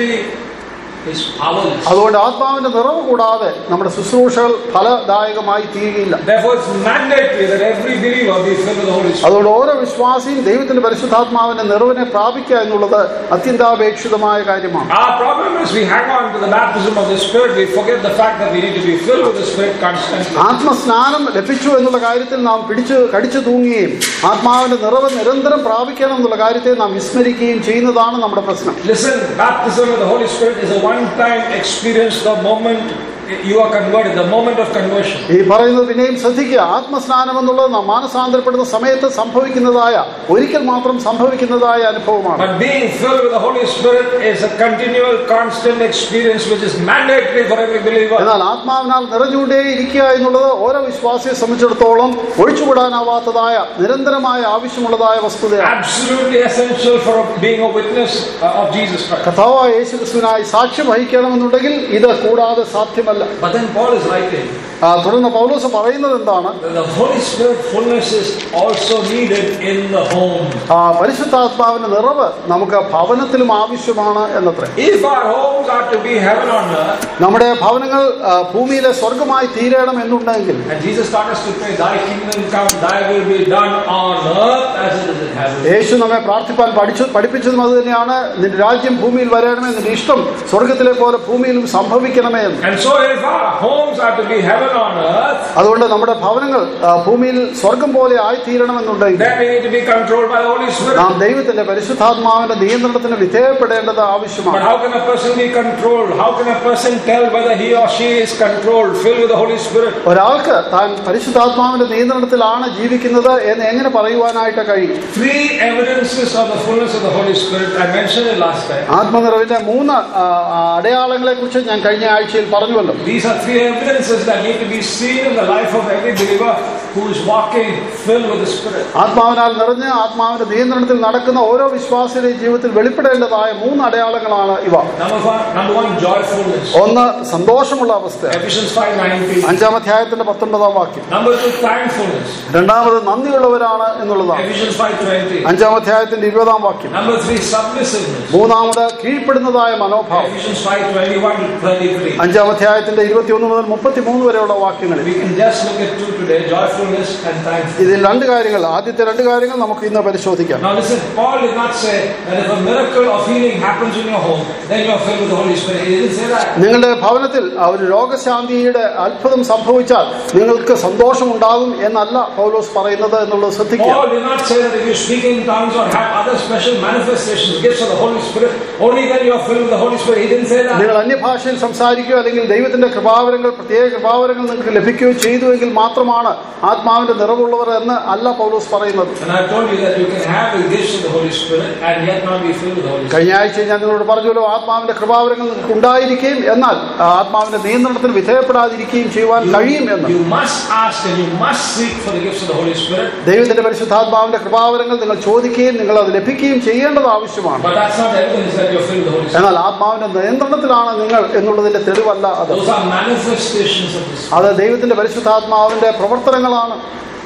is powerless. അതുകൊണ്ട് ആത്മാവിന്റെ നിറവ് കൂടാതെ നമ്മുടെ ശുശ്രൂഷകൾ ഫലദായകമായി തീരുകയില്ല Therefore, it's mandatory that every believer be filled with the Holy Spirit. അതുകൊണ്ട് ഓരോ വിശ്വാസിയും ദൈവത്തിന്റെ പരിശുദ്ധാത്മാവിന്റെ നിറവിനെ പ്രാപിക്കുക എന്നുള്ളത് അത്യന്താപേക്ഷിതമായ കാര്യമാണ് Our problem is we hang on to the baptism of the Spirit, we forget the fact that we need to be filled with the Spirit constantly. ആത്മസ്നാനം ലഭിച്ചു എന്നുള്ള കാര്യത്തിൽ നാം പിടിച്ചു കടിച്ചു തൂങ്ങുകയും ആത്മാവിന്റെ നിറവ് നിരന്തരം പ്രാപിക്കണം എന്നുള്ള കാര്യത്തെ നാം വിസ്മരിക്കുകയും ചെയ്യുന്നതാണ് നമ്മുടെ പ്രശ്നം Listen, baptism of the Holy Spirit is a one time experience the moment you are converted, the moment of conversion. ഈ പറയുന്നത് പിന്നെയും ശ്രദ്ധിക്കുക ആത്മസ്നാനം എന്നുള്ളത് നാം മാനസാന്തരപ്പെടുന്ന സമയത്ത് സംഭവിക്കുന്നതായ ഒരിക്കൽ മാത്രം സംഭവിക്കുന്നതായ അനുഭവമാണ് But being filled with the Holy Spirit is a continual, constant experience which is mandatory for every believer. എന്നാൽ ആത്മാവിനാൽ നിറഞ്ഞുകൊണ്ടേ ഇരിക്കുക എന്നുള്ളത് ഓരോ വിശ്വാസിയെ സംബന്ധിച്ചിടത്തോളം ഒഴിച്ചുകൂടാനാവാത്തതായ നിരന്തരമായ ആവശ്യമുള്ളതായ വസ്തുതയാണ് Absolutely essential for being a witness uh, of Jesus Christ. കഥാവായ യേശു ക്രിസ്തുവിനായി സാക്ഷ്യം വഹിക്കണമെന്നുണ്ടെങ്കിൽ ഇത് കൂടാതെ സാധ്യമല്ല But then Paul is writing ആ, തുടർന്ന് പൗലോസ് പറയുന്നത് എന്താണ് that the Holy Spirit fullness is also needed in the home. ആ പരിശുദ്ധാത്മാവിന്റെ നിറവ് നമുക്ക് ഭവനത്തിലും ആവശ്യമാണ് എന്നത്രേ If our homes are to be heaven on earth, നമ്മുടെ ഭവനങ്ങൾ ആ, ഭൂമിയിലെ സ്വർഗമായി തീരണം എന്നുണ്ടെങ്കിൽ and Jesus taught us to pray, Thy kingdom come, Thy will be done on earth as it is in heaven. യേശു നമ്മെ പ്രാർത്ഥിപ്പാൻ പഠിച്ചു പഠിപ്പിച്ചതും അത് തന്നെയാണ് നിന്റെ രാജ്യം ഭൂമിയിൽ വരണമേ നിന്റെ ഇഷ്ടം സ്വർഗത്തിലെ പോലെ ഭൂമിയിലും സംഭവിക്കണമേ എന്ന് And so, if our homes are to be heaven on earth, അതുകൊണ്ട് നമ്മുടെ ഭവനങ്ങൾ ആ, ഭൂമിയിൽ സ്വർഗം പോലെ ആയിത്തീരണമെന്നുണ്ടെങ്കിൽ then we need to be controlled by the Holy Spirit. നാം ദൈവത്തിന്റെ പരിശുദ്ധാത്മാവിന്റെ നിയന്ത്രണത്തിന് വിധേയപ്പെടേണ്ടത് But ആവശ്യമാണ് how can a person be controlled? How can a person tell whether he or she is controlled, filled with the Holy Spirit? ഒരാൾക്ക് താൻ പരിശുദ്ധാത്മാവിന്റെ നിയന്ത്രണത്തിലാണ് ജീവിക്കുന്നത് എന്ന് എങ്ങനെ പറയുവാനായിട്ട് കഴിയും Three evidences of the fullness of the Holy Spirit. I mentioned it last time. ആത്മനിറവിന്റെ മൂന്ന് ആ, ആ, അടയാളങ്ങളെ കുറിച്ച് ഞാൻ കഴിഞ്ഞ ആഴ്ചയിൽ പറഞ്ഞുവല്ലോ These are three evidences that need to be seen in the life of every believer who is walking filled with the Spirit. ആത്മാവിനാൽ നിറഞ്ഞ് ആത്മാവിന്റെ നിയന്ത്രണത്തിൽ നടക്കുന്ന ഓരോ വിശ്വാസിയുടെയും ജീവിതത്തിൽ വെളിപ്പെടേണ്ടതായ മൂന്ന് അടയാളങ്ങളാണ് ഇവ Number one, number one, joyfulness. ഒന്ന് സന്തോഷമുള്ള അവസ്ഥ Ephesians 5:19. അഞ്ചാം അധ്യായത്തിന്റെ പത്തൊൻപതാം വാക്യം Number two, thankfulness. രണ്ടാമത് നന്ദിയുള്ളവരാണ് എന്നുള്ളതാണ് Ephesians 5:20. അഞ്ചാം അധ്യായത്തിന്റെ ഇരുപതാം വാക്യം Number three, submissiveness. മൂന്നാമത് കീഴ്പ്പെടുന്നതായ മനോഭാവം Ephesians 5:21 to 33. അഞ്ചാം അധ്യായത്തിന്റെ ഇരുപത്തിയൊന്ന് മുതൽ മുപ്പത്തിമൂന്ന് വരെയുള്ള വാക്യങ്ങളിൽ We can just look at two today, joyfulness and thankfulness. ഇതിൽ രണ്ട് കാര്യങ്ങൾ ആദ്യത്തെ രണ്ട് കാര്യങ്ങൾ നമുക്ക് ഇന്ന് പരിശോധിക്കാം Now listen, Paul did not say that if a miracle of healing happens in your home, then you are filled with the Holy Spirit. He didn't say that. നിങ്ങളുടെ ഭവനത്തിൽ ആ ഒരു രോഗശാന്തിയുടെ അത്ഭുതം സംഭവിച്ചാൽ നിങ്ങൾക്ക് സന്തോഷമുണ്ടാകും എന്നല്ല പൗലോസ് പറയുന്നത് എന്നുള്ളത് ശ്രദ്ധിക്കുക Paul did not say that if you speak in tongues or have other special manifestations, gifts of the Holy Spirit, only then you are filled with the Holy Spirit. He didn't say that. നിങ്ങൾ അന്യഭാഷയിൽ സംസാരിക്കുകയോ അല്ലെങ്കിൽ ദൈവത്തിന്റെ കൃപാവരങ്ങൾ പ്രത്യേക കൃപാവരങ്ങൾ നിങ്ങൾക്ക് ലഭിക്കുകയോ ചെയ്തുവെങ്കിൽ മാത്രമാണ് ആത്മാവിന്റെ നിറവുള്ളവർ എന്ന് അല്ല പൗലോസ് പറയുന്നത് And I told you that you can have the gifts of the Holy Spirit and yet not be filled with the Holy Spirit. കഴിഞ്ഞ ആഴ്ച ഞാൻ നിങ്ങളോട് പറഞ്ഞല്ലോ ആത്മാവിന്റെ കൃപാവരങ്ങൾ നിങ്ങൾക്ക് ഉണ്ടായിരിക്കുകയും എന്നാൽ ആ ആത്മാവിന്റെ നിയന്ത്രണത്തിന് വിധേയപ്പെടാതിരിക്കുകയും ചെയ്യുവാൻ കഴിയും എന്ന് You must ask and you must seek for the gifts of the Holy Spirit, ദൈവത്തിന്റെ പരിശുദ്ധാത്മാവിന്റെ കൃപാവരങ്ങൾ നിങ്ങൾ ചോദിക്കുകയും നിങ്ങൾ അത് ലഭിക്കുകയും ചെയ്യേണ്ടത് ആവശ്യമാണ് but that's not evidence that you're filled with the Holy Spirit. എന്നാൽ ആത്മാവിന്റെ നിയന്ത്രണത്തിലാണ് നിങ്ങൾ എന്നുള്ളതിന്റെ തെളിവല്ല അത് Those are manifestations of the Spirit. അത് ദൈവത്തിന്റെ പരിശുദ്ധാത്മാവിന്റെ പ്രവർത്തനങ്ങളാണ്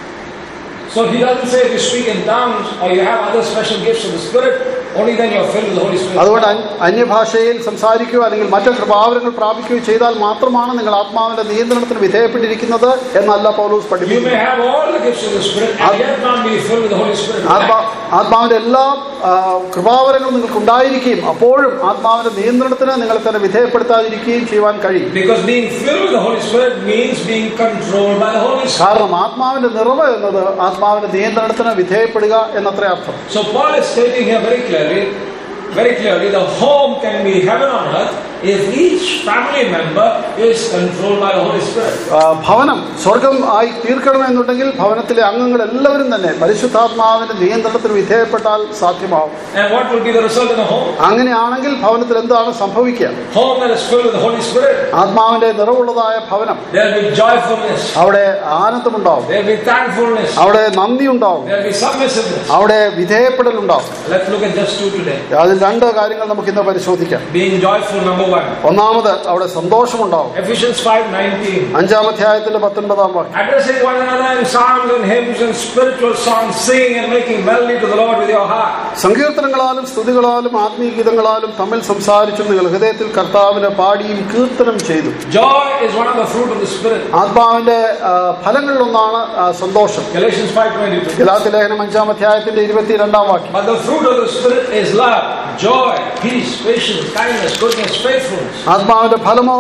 So he doesn't say if you speak in tongues or you have other special gifts of the Spirit, only then you're filled with the Holy Spirit. അതുകൊണ്ട് അന്യ- അന്യഭാഷയിൽ സംസാരിക്കുകയോ അല്ലെങ്കിൽ മറ്റു കൃപാവരങ്ങൾ പ്രാപിക്കുകയോ ചെയ്താൽ മാത്രമാണ് നിങ്ങൾ ആത്മാവിന്റെ നിയന്ത്രണത്തിന് വിധേയപ്പെട്ടിരിക്കുന്നത് എന്നല്ല പൗലൂസ് You may പഠിപ്പിക്കുന്നത് have all the gifts of the Spirit and yet not be filled with the Holy Spirit. ആത്മാ ആത്മാവിന്റെ എല്ലാ ആ, കൃപാവരങ്ങളും നിങ്ങൾക്ക് ഉണ്ടായിരിക്കുകയും അപ്പോഴും ആത്മാവിന്റെ നിയന്ത്രണത്തിന് നിങ്ങളെ തന്നെ വിധേയപ്പെടുത്താതിരിക്കുകയും ചെയ്യുവാൻ കഴിയും Because being filled with the Holy Spirit means being controlled by the Holy Spirit. കാരണം ആത്മാവിന്റെ നിറവ് എന്നത് ആത്മാവിന്റെ നിയന്ത്രണത്തിന് വിധേയപ്പെടുക എന്നത്ര അർത്ഥം So Paul is stating here very clearly, very clearly, the home can be heaven on earth if each family member is controlled by the Holy Spirit. ആ, ഭവനം സ്വർഗം ആയി തീർക്കണമെന്നുണ്ടെങ്കിൽ ഭവനത്തിലെ അംഗങ്ങൾ എല്ലാവരും തന്നെ പരിശുദ്ധാത്മാവിന്റെ നിയന്ത്രണത്തിന് വിധേയപ്പെട്ടാൽ സാധ്യമാവും And what will be the result in a home? അങ്ങനെയാണെങ്കിൽ ഭവനത്തിൽ എന്താണ് സംഭവിക്കുക Home that is filled with the Holy Spirit. ആത്മാവിന്റെ നിറവുള്ളതായ ഭവനം There will be joyfulness. അവിടെ ആനന്ദമുണ്ടാവും There will be thankfulness. അവിടെ നന്ദി ഉണ്ടാവും There will be submissiveness. അവിടെ വിധേയപ്പെടലുണ്ടാവും Let's look at just two today. അതിൽ രണ്ട് കാര്യങ്ങൾ നമുക്ക് ഇന്ന് പരിശോധിക്കാം Being joyful, number one. ഒന്നാമത് അവിടെ സന്തോഷമുണ്ടാവും Ephesians 5:19. അഞ്ചാം അധ്യായത്തിന്റെ പത്തൊൻപതാം വാക്യം Addressing one another in psalms and hymns and spiritual songs, singing and making melody to the Lord with your heart. സങ്കീർത്തനങ്ങളാലും സ്തുതികളാലും ആത്മീയ ഗീതങ്ങളാലും തമ്മിൽ സംസാരിച്ചും നിങ്ങൾ ഹൃദയത്തിൽ കർത്താവിനെ പാടിയും കീർത്തനം ചെയ്തു Joy is one of the fruit of the Spirit. ആത്മാവിന്റെ ആ, ഫലങ്ങളിലൊന്നാണ് ആ, സന്തോഷം Galatians 5:22. ഗലാത്തി ലേഖനം അഞ്ചാം അധ്യായത്തിന്റെ ഇരുപത്തിരണ്ടാം വാക്യം But the fruit of the Spirit is love, joy, peace, patience, kindness, goodness, faithfulness. ആത്മാവിന്റെ ഫലമോ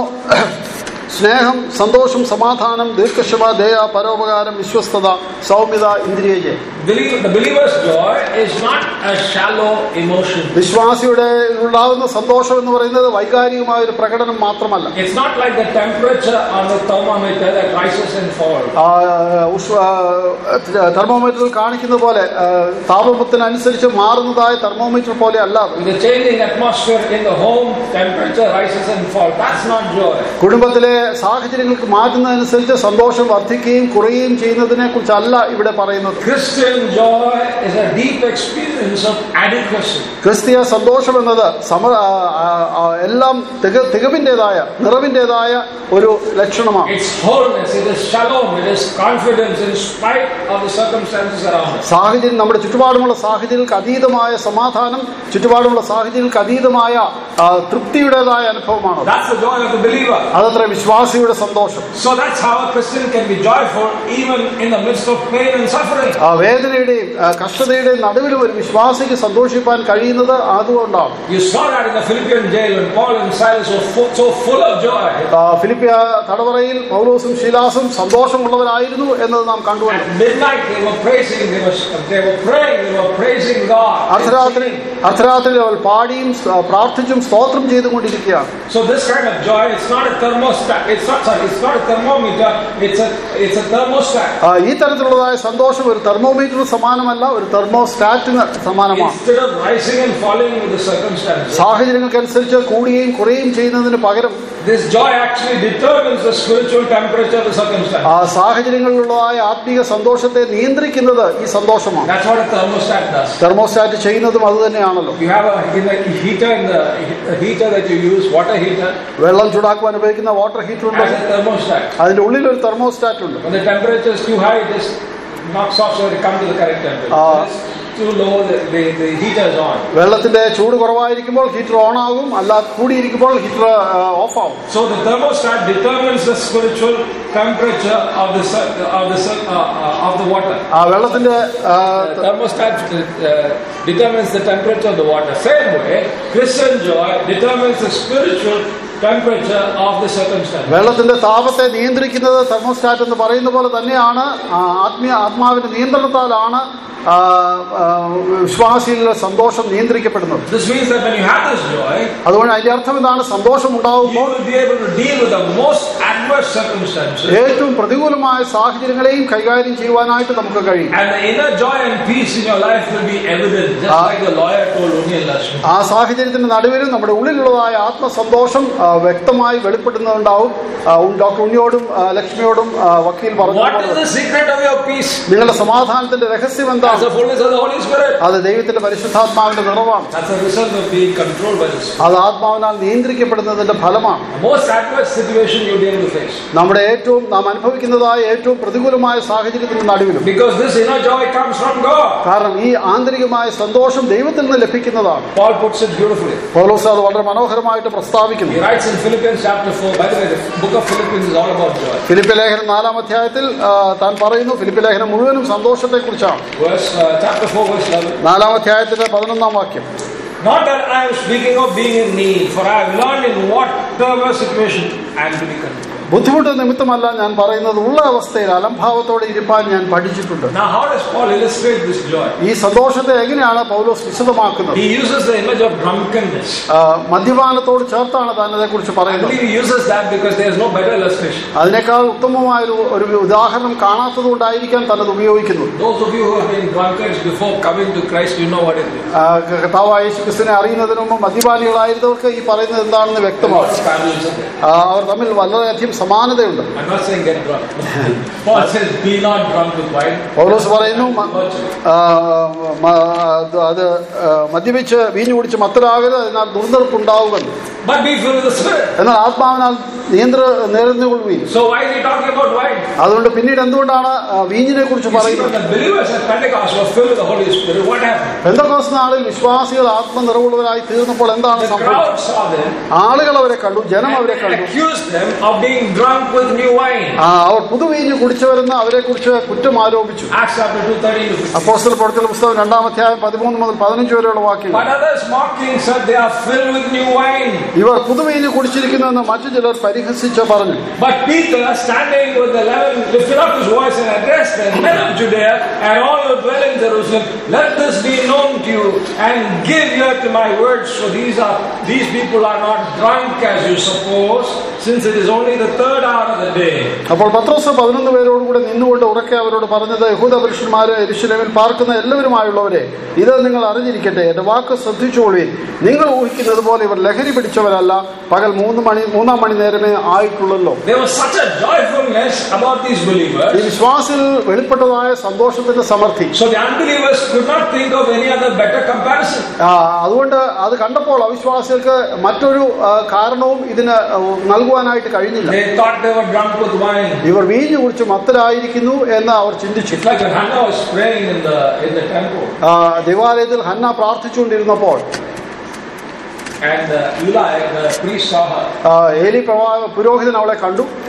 സ്നേഹം സന്തോഷം സമാധാനം ദീർഘക്ഷമ ദയ പരോപകാരം വിശ്വസ്തത സൗമ്യത ഇന്ദ്രിയജയം Believer, the believer's joy is not a shallow emotion. വിശ്വാസിയുടെ ഉണ്ടാകുന്ന സന്തോഷം എന്ന് പറയുന്നത് വൈകാരികമായ ഒരു പ്രകടനം മാത്രമല്ല It's not like the temperature on the thermometer that rises and falls. ആ, ഉഷ്- ആ, തെർമോമീറ്ററിൽ കാണിക്കുന്ന പോലെ ആ, താപത്തിനനുസരിച്ച് മാറുന്നതായ തെർമോമീറ്റർ പോലെ അല്ല അത്. With the changing atmosphere in the home, temperature rises and falls. That's not joy. കുടുംബത്തിലെ സാഹചര്യങ്ങൾക്ക് മാറ്റുന്നതനുസരിച്ച് സന്തോഷം വർദ്ധിക്കുകയും കുറയുകയും ചെയ്യുന്നതിനെ കുറിച്ചല്ല ഇവിടെ പറയുന്നത് Christian joy is a deep experience of adequacy. ക്രിസ്തീയ സന്തോഷം എന്നത് സമ ആ, ആ, ആ, എല്ലാം തിക തികവിൻ്റെതായ നിറവിൻ്റെതായ ഒരു ലക്ഷണമാണ് It's wholeness, it is shalom, it is confidence in spite of the circumstances around us. സാഹചര്യം നമ്മുടെ ചുറ്റുപാടുമുള്ള സാഹചര്യങ്ങൾക്ക് അതീതമായ സമാധാനം ചുറ്റുപാടുമുള്ള സാഹചര്യങ്ങൾക്ക് അതീതമായ ആ, തൃപ്തിയുടേതായ അനുഭവമാണ് That's the joy of the believer. അതത്ര വിശ്വാസിയുടെ സന്തോഷം So that's how a Christian can be joyful even in the midst of pain and suffering. ആ വേദനയുടെയും ആ, കഷ്ടതയുടെയും നടുവിലും ഒരു വിശ്വാസിക്ക് സന്തോഷിപ്പാൻ കഴിയുന്നത് അതുകൊണ്ടാണ് You saw that in the Philippian jail when Paul and Silas were fu- so full of joy. ആ, ഫിലിപ്പിയ തടവറയിൽ പൗലോസും ശീലാസും സന്തോഷമുള്ളവരായിരുന്നു എന്നത് നാം കണ്ടുവല്ലോ At midnight they were praising, they were, they were praying, they were praising God. അർദ്ധരാത്രി അർദ്ധരാത്രിയിൽ അവൾ പാടിയും ആ, പ്രാർത്ഥിച്ചും സ്തോത്രം ചെയ്തുകൊണ്ടിരിക്കുകയാണ് So this kind of joy, it's not a thermostat. It's not sorry, it's not a thermometer. It's a it's a thermostat. ആ, ഈ തരത്തിലുള്ളതായ സന്തോഷം ഒരു തെർമോമീറ്ററിന് സമാനമല്ല ഒരു തെർമോസ്റ്റാറ്റിന് സമാനമാണ് Instead of rising and falling with the circumstances, സാഹചര്യങ്ങൾക്കനുസരിച്ച് കൂടുകയും കുറയുകയും ചെയ്യുന്നതിന് പകരം this joy actually determines the spiritual temperature of the circumstance. ആ സാഹചര്യങ്ങളിലുള്ളതായ ആത്മീയ സന്തോഷത്തെ നിയന്ത്രിക്കുന്നത് ഈ സന്തോഷമാണ് That's what a thermostat does. Thermostat ചെയ്യുന്നതും അത് തന്നെയാണല്ലോ You have a, in the heater in the, the heater that you use, water heater, വെള്ളം ചൂടാക്കുവാൻ ഉപയോഗിക്കുന്ന വാട്ടർ ഹീറ്റർ ഉണ്ട് has a thermostat. അതിന്റെ ഉള്ളിൽ ഒരു തെർമോസ്റ്റാറ്റ് ഉണ്ട് When the temperature is too high, it just knocks off so it comes to the correct temperature. Ah. When it's too low, the, the, the heater is on. വെള്ളത്തിന്റെ ചൂട് കുറവായിരിക്കുമ്പോൾ heater on ആകും അല്ല കൂടിയിരിക്കുമ്പോൾ heater off ആവും So the thermostat determines the spiritual temperature of the cir- of the cir- uh, uh, of the water. ആ വെള്ളത്തിന്റെ ആ, The thermostat uh, determines the temperature of the water. Same way, Christian joy determines the spiritual temperature of the circumstance. വെള്ളത്തിന്റെ താപത്തെ നിയന്ത്രിക്കുന്നത് thermostat എന്ന് പറയുന്ന പോലെ തന്നെയാണ് ആ, ആത്മീയ ആത്മാവിന്റെ നിയന്ത്രണത്താലാണ് ആ, ആ, വിശ്വാസിയിലെ സന്തോഷം നിയന്ത്രിക്കപ്പെടുന്നത് This means that when you have this joy, അതുകൊണ്ട് അതിന്റെ അർത്ഥം എന്താണ് സന്തോഷം you ഉണ്ടാകുമ്പോൾ will be able to deal with the most adverse circumstances. ഏറ്റവും പ്രതികൂലമായ സാഹചര്യങ്ങളെയും കൈകാര്യം ചെയ്യുവാനായിട്ട് നമുക്ക് കഴിയും And the inner joy and peace in your life will be evident, just Ah. like the lawyer told Union Lakshmi. ആ സാഹചര്യത്തിന്റെ നടുവിലും നമ്മുടെ ഉള്ളിലുള്ളതായ ആത്മസന്തോഷം ആ, വ്യക്തമായി വെളിപ്പെടുന്നുണ്ടാവും ആ, ഉം, ഡോക്ടർ ഉണ്ണിയോടും ആ, ലക്ഷ്മിയോടും ആ, വക്കീൽ പറഞ്ഞു What is the secret of your peace? നിങ്ങളുടെ സമാധാനത്തിന്റെ രഹസ്യം That's എന്താണ് the fullness of the Holy Spirit. അത് ദൈവത്തിന്റെ പരിശുദ്ധാത്മാവിന്റെ നിറവാണ് That's the result of being controlled by the Spirit. അത് ആത്മാവിനാൽ നിയന്ത്രിക്കപ്പെടുന്നതിന്റെ ഫലമാണ് The most adverse situation you'll be able to face. നമ്മുടെ ഏറ്റവും നാം അനുഭവിക്കുന്നതായ ഏറ്റവും പ്രതികൂലമായ സാഹചര്യത്തിന്റെ നടുവിലും Because this inner joy comes from God. കാരണം ഈ ആന്തരികമായ സന്തോഷം ദൈവത്തിൽ നിന്ന് ലഭിക്കുന്നതാണ് Paul puts it beautifully. പൗലോസ് അത് വളരെ മനോഹരമായിട്ട് പ്രസ്താവിക്കുന്നു He writes in Philippians chapter 4. By the way, the book of Philippians is all about joy. Philip ലേഖനം നാലാം അധ്യായത്തിൽ ആ, താൻ പറയുന്നു ഫിലിപ്പ് ലേഖനം മുഴുവനും സന്തോഷത്തെക്കുറിച്ചാണ് Verse uh, chapter 4, verse 11. നാലാം അധ്യായത്തിന്റെ പതിനൊന്നാം വാക്യം Not that I am speaking of being in need, for I have learned in whatever situation I am to be content. ബുദ്ധിമുട്ട് നിമിത്തമല്ല ഞാൻ പറയുന്നത് ഉള്ള അവസ്ഥയിൽ അലംഭാവത്തോടെ ഇരിപ്പാൻ ഞാൻ പഠിച്ചിട്ടുണ്ട് Now, how does Paul illustrate this joy? ഈ സന്തോഷത്തെ എങ്ങനെയാണ് പൗലോസ് വിശദമാക്കുന്നത് He uses the image of drunkenness. ആ, മദ്യപാനത്തോട് ചേർത്താണ് താൻ അതേക്കുറിച്ച് I പറയുന്നത് believe he uses that because there is no better illustration. അതിനേക്കാൾ ഉത്തമമായ ഒരു ഒരു ഉദാഹരണം കാണാത്തത് കൊണ്ടായിരിക്കാം തന്നത് ഉപയോഗിക്കുന്നത് Those of you who have been drunkards before coming to Christ, you know what it is. ആ, കർത്താവായ യേശു ക്രിസ്തുവിനെ അറിയുന്നതിന് മുമ്പ് മദ്യപാനികളായിരുന്നവർക്ക് ഈ പറയുന്നത് എന്താണെന്ന് A lot വ്യക്തമാണ് of parallels are there. ആ, അവർ തമ്മിൽ വളരെയധികം സമാനതയുണ്ട് I'm not saying get drunk. Paul says, be not drunk with wine. പൗലോസ് പറയുന്നു മ- Virtue. ആ, മ- അത് അത് ആ, മദ്യപിച്ച് വീഞ്ഞു കുടിച്ച് മത്തരാകരുത് അതിനാൽ ദുർനിർപ്പുണ്ടാവുകയുള്ളൂ But be filled with the Spirit. എന്നാൽ ആത്മാവിനാൽ നിയന്ത്ര നിറഞ്ഞുകൊള്ളുകയും So why is he talking about wine? അതുകൊണ്ട് പിന്നീട് എന്തുകൊണ്ടാണ് ആ, വീഞ്ഞിനെ കുറിച്ച് You see, when പറയുന്നത് the believers at Pentecost were filled with the Holy Spirit, what happened? പെന്തക്കോസ് നാളിൽ വിശ്വാസികൾ ആത്മനിറവുള്ളവരായി തീർന്നപ്പോൾ എന്താണ് The സംഭവിച്ചത് crowd saw them ആളുകൾ അവരെ കണ്ടു ജനം അവരെ and കണ്ടു accused them of being drunk with new wine. ആ, അവർ പുതുവീഞ്ഞ് കുടിച്ചവരെന്ന് അവരെ കുറിച്ച് കുറ്റം ആരോപിച്ചു Acts chapter 2, 13 to 15. അപ്പോസ്റ്റൽ പ്രവർത്തന പുസ്തകം രണ്ടാം അധ്യായം പതിമൂന്ന് മുതൽ പതിനഞ്ച് വരെയുള്ള വാക്യങ്ങൾ But others mocking said they are filled with new wine. ഇവർ പുതുവീഞ്ഞ് കുടിച്ചിരിക്കുന്നുവെന്ന് മറ്റു ചിലർ പരിഹസിച്ച് പറഞ്ഞു But Peter, standing with the eleven, lifted up his voice and addressed them, Men of Judea, and all who dwell in Jerusalem, let this be known to you, and give ear to my words. For these are these people are not drunk as you suppose, since it is only the third hour of the day. അപ്പോൾ പത്രോസ് പതിനൊന്ന് പേരോട് കൂടെ നിന്നുകൊണ്ട് ഉറക്കെ അവരോട് പറഞ്ഞത് യഹൂദ പുരുഷന്മാരെ എരിശിലമിൽ പാർക്കുന്ന എല്ലാവരുമായുള്ളവരെ ഇത് നിങ്ങൾ അറിഞ്ഞിരിക്കട്ടെ എന്റെ വാക്ക് ശ്രദ്ധിച്ചുകൊള്ളുവിൻ നിങ്ങൾ ഊഹിക്കുന്നത് പോലെ ഇവർ ലഹരി പിടിച്ചവരല്ല പകൽ മൂന്ന് മണി മൂന്നാം മണി നേരമേ ആയിട്ടുള്ളല്ലോ There was such a joyfulness about these ഈ believers. വിശ്വാസിൽ വെളിപ്പെട്ടതായ സന്തോഷത്തിന്റെ സമൃദ്ധി So the unbelievers could not think of any other better comparison. ആ, അതുകൊണ്ട് അത് കണ്ടപ്പോൾ അവിശ്വാസികൾക്ക് മറ്റൊരു ആ, കാരണവും ഇതിന് നൽകുവാനായിട്ട് കഴിഞ്ഞില്ല They thought they were drunk with wine. ഇവർ വീഞ്ഞു കുറിച്ച് മത്തരായിരിക്കുന്നു എന്ന് അവർ ചിന്തിച്ചു It's like when Hannah was praying in the in the temple, ആ, ദേവാലയത്തിൽ ഹന്ന പ്രാർത്ഥിച്ചുകൊണ്ടിരുന്നപ്പോൾ and uh, Eli, the priest, saw her. ആ, ഏലി പ്രവാ പുരോഹിതൻ അവളെ കണ്ടു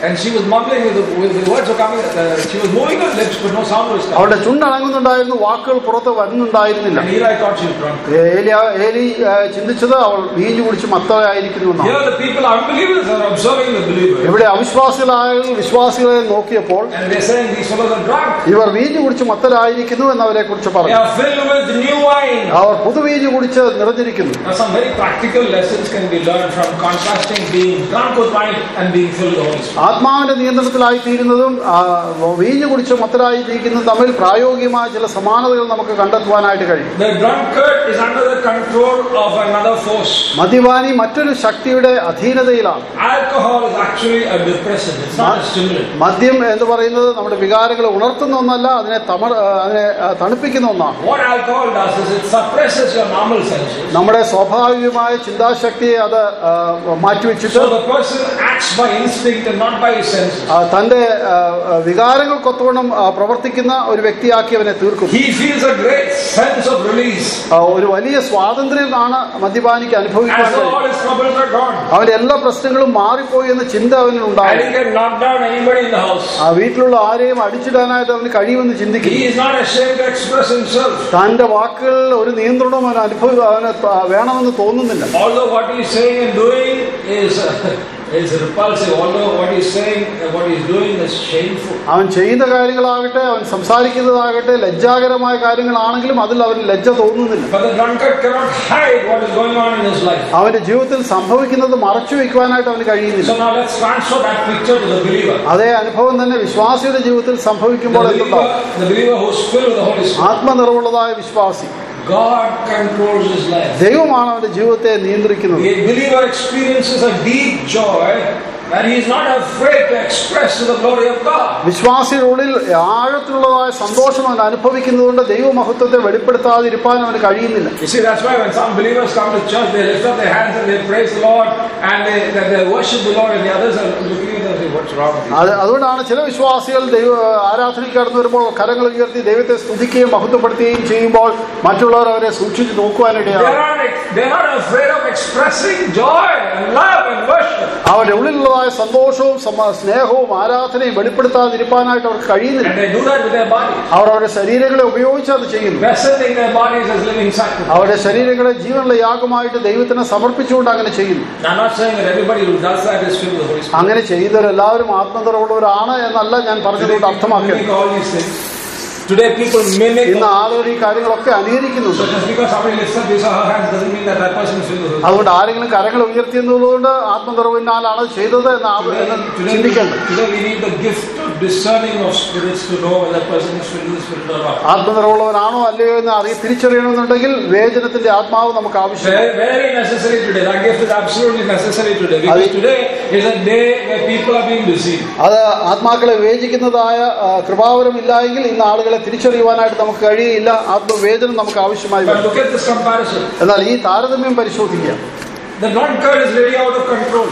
And she was mumbling with the, with the words were coming. Uh, she was moving her lips, but no sound was coming. അവളുടെ ചുണ്ടണങ്ങുന്നുണ്ടായിരുന്നു വാക്കുകൾ പുറത്ത് വരുന്നുണ്ടായിരുന്നില്ല And Eli thought she was drunk. ഏലി ഏലി ആ, ചിന്തിച്ചത് അവൾ വീഞ്ഞു കുടിച്ച് മത്തയായിരിക്കുന്നു എന്നാണ് Here the people, unbelievers, are observing the believers. ഇവിടെ അവിശ്വാസികളായ വിശ്വാസികളെ നോക്കിയപ്പോൾ And they're saying these fellows are drunk. ഇവർ വീഞ്ഞു കുടിച്ച് മത്തരായിരിക്കുന്നു എന്നവരെ കുറിച്ച് They പറഞ്ഞു are filled with new wine. അവർ പുതുവീഞ്ഞു കുടിച്ച് നിറഞ്ഞിരിക്കുന്നു Now, some very practical lessons can be learned from contrasting being drunk with wine and being filled with the Holy Spirit. ആത്മാവിന്റെ നിയന്ത്രണത്തിലായി തീരുന്നതും ആ, വീഞ്ഞു കുടിച്ച് മത്തരായിരിക്കുന്നതും തമ്മിൽ പ്രായോഗികമായ ചില സമാനതകൾ നമുക്ക് കണ്ടെത്തുവാനായിട്ട് കഴിയും The drunkard is under the control of another force. മദ്യപാനി മറ്റൊരു ശക്തിയുടെ അധീനതയിലാണ് Alcohol is actually a depressant, it's not a stimulant. മദ്യം എന്ന് പറയുന്നത് നമ്മുടെ വികാരങ്ങളെ ഉണർത്തുന്ന ഒന്നല്ല അതിനെ തമ ആ, അതിനെ ആ, തണുപ്പിക്കുന്ന ഒന്നാണ് What alcohol does is it suppresses your normal senses. നമ്മുടെ സ്വാഭാവികമായ ചിന്താശക്തിയെ അത് ആ, മാറ്റിവെച്ചിട്ട് So the person acts by instinct and not by his senses. ആ, തന്റെ ആ, ആ, വികാരങ്ങൾക്കൊത്തവണ്ണം ആ, പ്രവർത്തിക്കുന്ന ഒരു വ്യക്തിയാക്കി അവനെ തീർക്കുന്നു He feels a great sense of release. ആ, ഒരു വലിയ സ്വാതന്ത്ര്യമാണ് മദ്യപാനിക്ക് അനുഭവിക്കാൻ As though കഴിയും. all his troubles are gone. അവന്റെ എല്ലാ പ്രശ്നങ്ങളും മാറിപ്പോയി എന്ന ചിന്ത അവനിൽ And ഉണ്ടാകും he can knock down anybody in the house. ആ വീട്ടിലുള്ള ആരെയും അടിച്ചിടാനായിട്ട് അവന് കഴിയുമെന്ന് ചിന്തിക്കും He is not ashamed to express himself. തന്റെ വാക്കുകളിൽ ഒരു നിയന്ത്രണവും അവന് അനുഭവ അവന് ത- വേണമെന്ന് തോന്നുന്നില്ല Although what he is saying and doing is, is repulsive, although what he is saying and what he is doing is shameful. അവൻ ചെയ്യുന്ന കാര്യങ്ങളാകട്ടെ അവൻ സംസാരിക്കുന്നതാകട്ടെ ലജ്ജാകരമായ കാര്യങ്ങളാണെങ്കിലും അതിൽ അവന് ലജ്ജ തോന്നുന്നില്ല But the drunkard cannot hide what is going on in his life. അവന്റെ ജീവിതത്തിൽ സംഭവിക്കുന്നത് മറച്ചു വെക്കുവാനായിട്ട് അവന് കഴിയുന്നില്ല So now let's transfer that picture to the believer. അതേ അനുഭവം തന്നെ വിശ്വാസിയുടെ ജീവിതത്തിൽ The സംഭവിക്കുമ്പോൾ എന്തുണ്ടാവും believer, the believer who is filled with the Holy Spirit. ആത്മനിറവുള്ളതായ വിശ്വാസി God controls his life. ദൈവമാണ് അവന്റെ ജീവിതത്തെ നിയന്ത്രിക്കുന്നത് The believer experiences a deep joy that he is not afraid to express to the glory of God. വിശ്വാസിയുടെ ഉള്ളിൽ ആഴത്തിലുള്ളതായ സന്തോഷം അവൻ അനുഭവിക്കുന്നതുകൊണ്ട് ദൈവമഹത്വത്തെ വെളിപ്പെടുത്താതിരിക്കാൻ അവന് കഴിയുന്നില്ല You see, that's why when some believers come to church, they lift up their hands and they praise the Lord and they, they, they worship the Lord, and the others are looking at them and saying, What's wrong with you? അത് അതുകൊണ്ടാണ് ചില വിശ്വാസികൾ ദൈവ ആരാധനയ്ക്ക് കടന്നു വരുമ്പോൾ കരങ്ങൾ ഉയർത്തി ദൈവത്തെ സ്തുതിക്കുകയും മഹത്വപ്പെടുത്തുകയും ചെയ്യുമ്പോൾ മറ്റുള്ളവർ അവരെ സൂക്ഷിച്ച് They're നോക്കുവാനിടയാണ് not, they're not afraid of expressing joy and love and worship. അവരുടെ ഉള്ളിലുള്ളതായ സന്തോഷവും സമ- സ്നേഹവും ആരാധനയും വെളിപ്പെടുത്താതിരിക്കാനായിട്ട് അവർക്ക് കഴിയുന്നില്ല And they do that with their bodies, അവർ അവരുടെ ശരീരങ്ങളെ ഉപയോഗിച്ച് അത് ചെയ്യുന്നു presenting their bodies as living sacrifice. അവരുടെ ശരീരങ്ങളെ ജീവനുള്ള യാഗമായിട്ട് ദൈവത്തിന് സമർപ്പിച്ചുകൊണ്ട് അങ്ങനെ ചെയ്യുന്നു Now, I'm not saying that everybody who does that is filled with the Holy Spirit. അങ്ങനെ ചെയ്യുന്നവരെല്ലാവരും ആത്മനിറവുള്ളവരാണ് എന്നല്ല ഞാൻ Today, പറഞ്ഞതുകൊണ്ട് people അർത്ഥമാക്കുന്നത് mimic all these things. Today, people mimic. ഇന്ന് ആളുകൾ ഈ കാര്യങ്ങളൊക്കെ അനുകരിക്കുന്നുണ്ട് So just because somebody lifts up his or her hands doesn't mean that that person is filled with the Holy Spirit. അതുകൊണ്ട് ആരെങ്കിലും കരങ്ങൾ ഉയർത്തിയെന്നുള്ളതുകൊണ്ട് ആത്മനിറവിനാലാണ് അത് ചെയ്തത് എന്ന് ആ- Today, എന്ന് today, ചിന്തിക്കേണ്ടത് today we need the gift of discerning of spirits to know whether a person is filled with the Spirit or not. ആത്മനിറവുള്ളവനാണോ അല്ലയോ എന്ന് അറിയി തിരിച്ചറിയണമെന്നുണ്ടെങ്കിൽ വേചനത്തിന്റെ ആത്മാവ് നമുക്ക് ആവശ്യമാണ് Very, very necessary today. That gift is absolutely necessary today because Adi- today is a day where people are being deceived. അത് ആത്മാക്കളെ വിവേചിക്കുന്നതായ ആ, കൃപാവരമില്ലായെങ്കിൽ ഇന്ന് ആളുകളെ തിരിച്ചറിയുവാനായിട്ട് നമുക്ക് കഴിയില്ല ആത്മവേദനം നമുക്ക് ആവശ്യമായി But വരും look at this comparison. എന്നാൽ ഈ താരതമ്യം പരിശോധിക്കുക The drunkard is really out of control.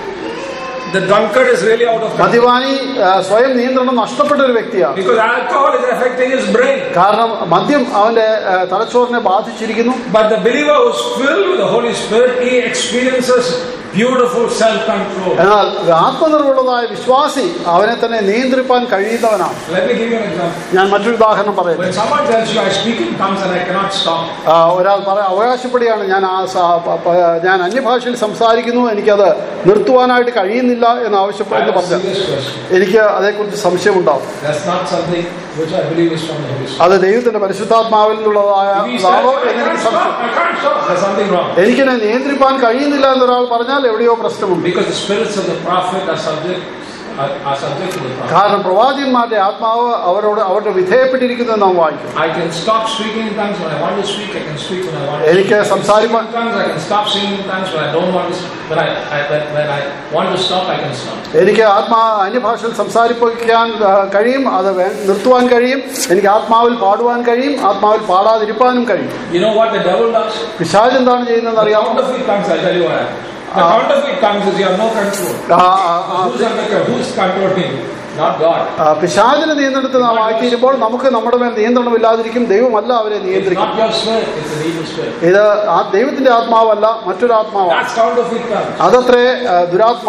The drunkard is really out of control മദ്യപാനി ആ, സ്വയം നിയന്ത്രണം നഷ്ടപ്പെട്ട ഒരു വ്യക്തിയാണ് because alcohol is affecting his brain. കാരണം മദ്യം അവന്റെ ആ, തലച്ചോറിനെ ബാധിച്ചിരിക്കുന്നു But the believer who's filled with the Holy Spirit, he experiences beautiful self-control. എന്നാൽ ആത്മനിർവുള്ളതായ വിശ്വാസി അവനെ തന്നെ നിയന്ത്രിപ്പാൻ കഴിയുന്നവനാണ് Let me give you an example. ഞാൻ മറ്റൊരു ഉദാഹരണം പറയാം When someone tells you I speak in tongues and I cannot stop, ആ, ഒരാൾ പറ അവകാശപ്പെടുകയാണ് ഞാൻ ആ സ- പ- പ- ഞാൻ അന്യഭാഷയിൽ സംസാരിക്കുന്നു എനിക്കത് നിർത്തുവാനായിട്ട് കഴിയുന്നില്ല എന്ന് I ആവശ്യപ്പെടുന്നു have a പറഞ്ഞു serious question. എനിക്ക് അതേക്കുറിച്ച് സംശയമുണ്ടാവും That's not something which I believe is from the Holy Spirit. അത് ദൈവത്തിന്റെ പരിശുദ്ധാത്മാവിൽ നിന്നുള്ളതായ If he says, ഇതാണോ I എന്ന് can't എനിക്ക് സംശയം stop, I can't stop, there's something wrong. എനിക്കെന്നെ നിയന്ത്രിപ്പാൻ കഴിയുന്നില്ല എന്നൊരാൾ പറഞ്ഞാൽ എവിടെയോ പ്രശ്നമുണ്ട് Because the spirits of the prophet are subject are, are subject to the prophet. കാരണം പ്രവാചകന്മാരുടെ ആത്മാവ് അവരോട് അവരുടെ വിധേയപ്പെട്ടിരിക്കുന്നു എന്ന് നാം വായിക്കും I can stop speaking in tongues when I want to speak. I can speak when I want to എനിക്ക് speak. I can sing സംസാരിപ്പാൻ- in tongues. I can stop singing in tongues when I don't want to. When I, I when, when I want to stop, I can stop. എനിക്ക് ആത്മാ അന്യഭാഷയിൽ സംസാരിപ്പിക്കാൻ ആ, കഴിയും അത് വേ- നിർത്തുവാൻ കഴിയും എനിക്ക് ആത്മാവിൽ പാടുവാൻ കഴിയും ആത്മാവിൽ പാടാതിരിക്കാനും കഴിയും You know what the devil does? പിശാജ് എന്താണ് ചെയ്യുന്നതെന്ന് The അറിയാമോ counterfeit tongues. I'll tell you what happens. The Ah. counterfeit tongues is you have no control. ആ, ആ, ആ, Who's under who's controlling you? Not God. ആ, പിശാചിനെ നിയന്ത്രണത്തിൽ നാം ആയിത്തീരുമ്പോൾ നമുക്ക് നമ്മുടെ മേൽ നിയന്ത്രണമില്ലാതിരിക്കും ദൈവമല്ല അവരെ It's നിയന്ത്രിക്കും not your spirit. It's an evil spirit. ഇത് ആ ദൈവത്തിന്റെ ആത്മാവല്ല മറ്റൊരു ആത്മാവാണ് That's counterfeit tongues. അതത്രേ ആ, ദുരാത്മാവ്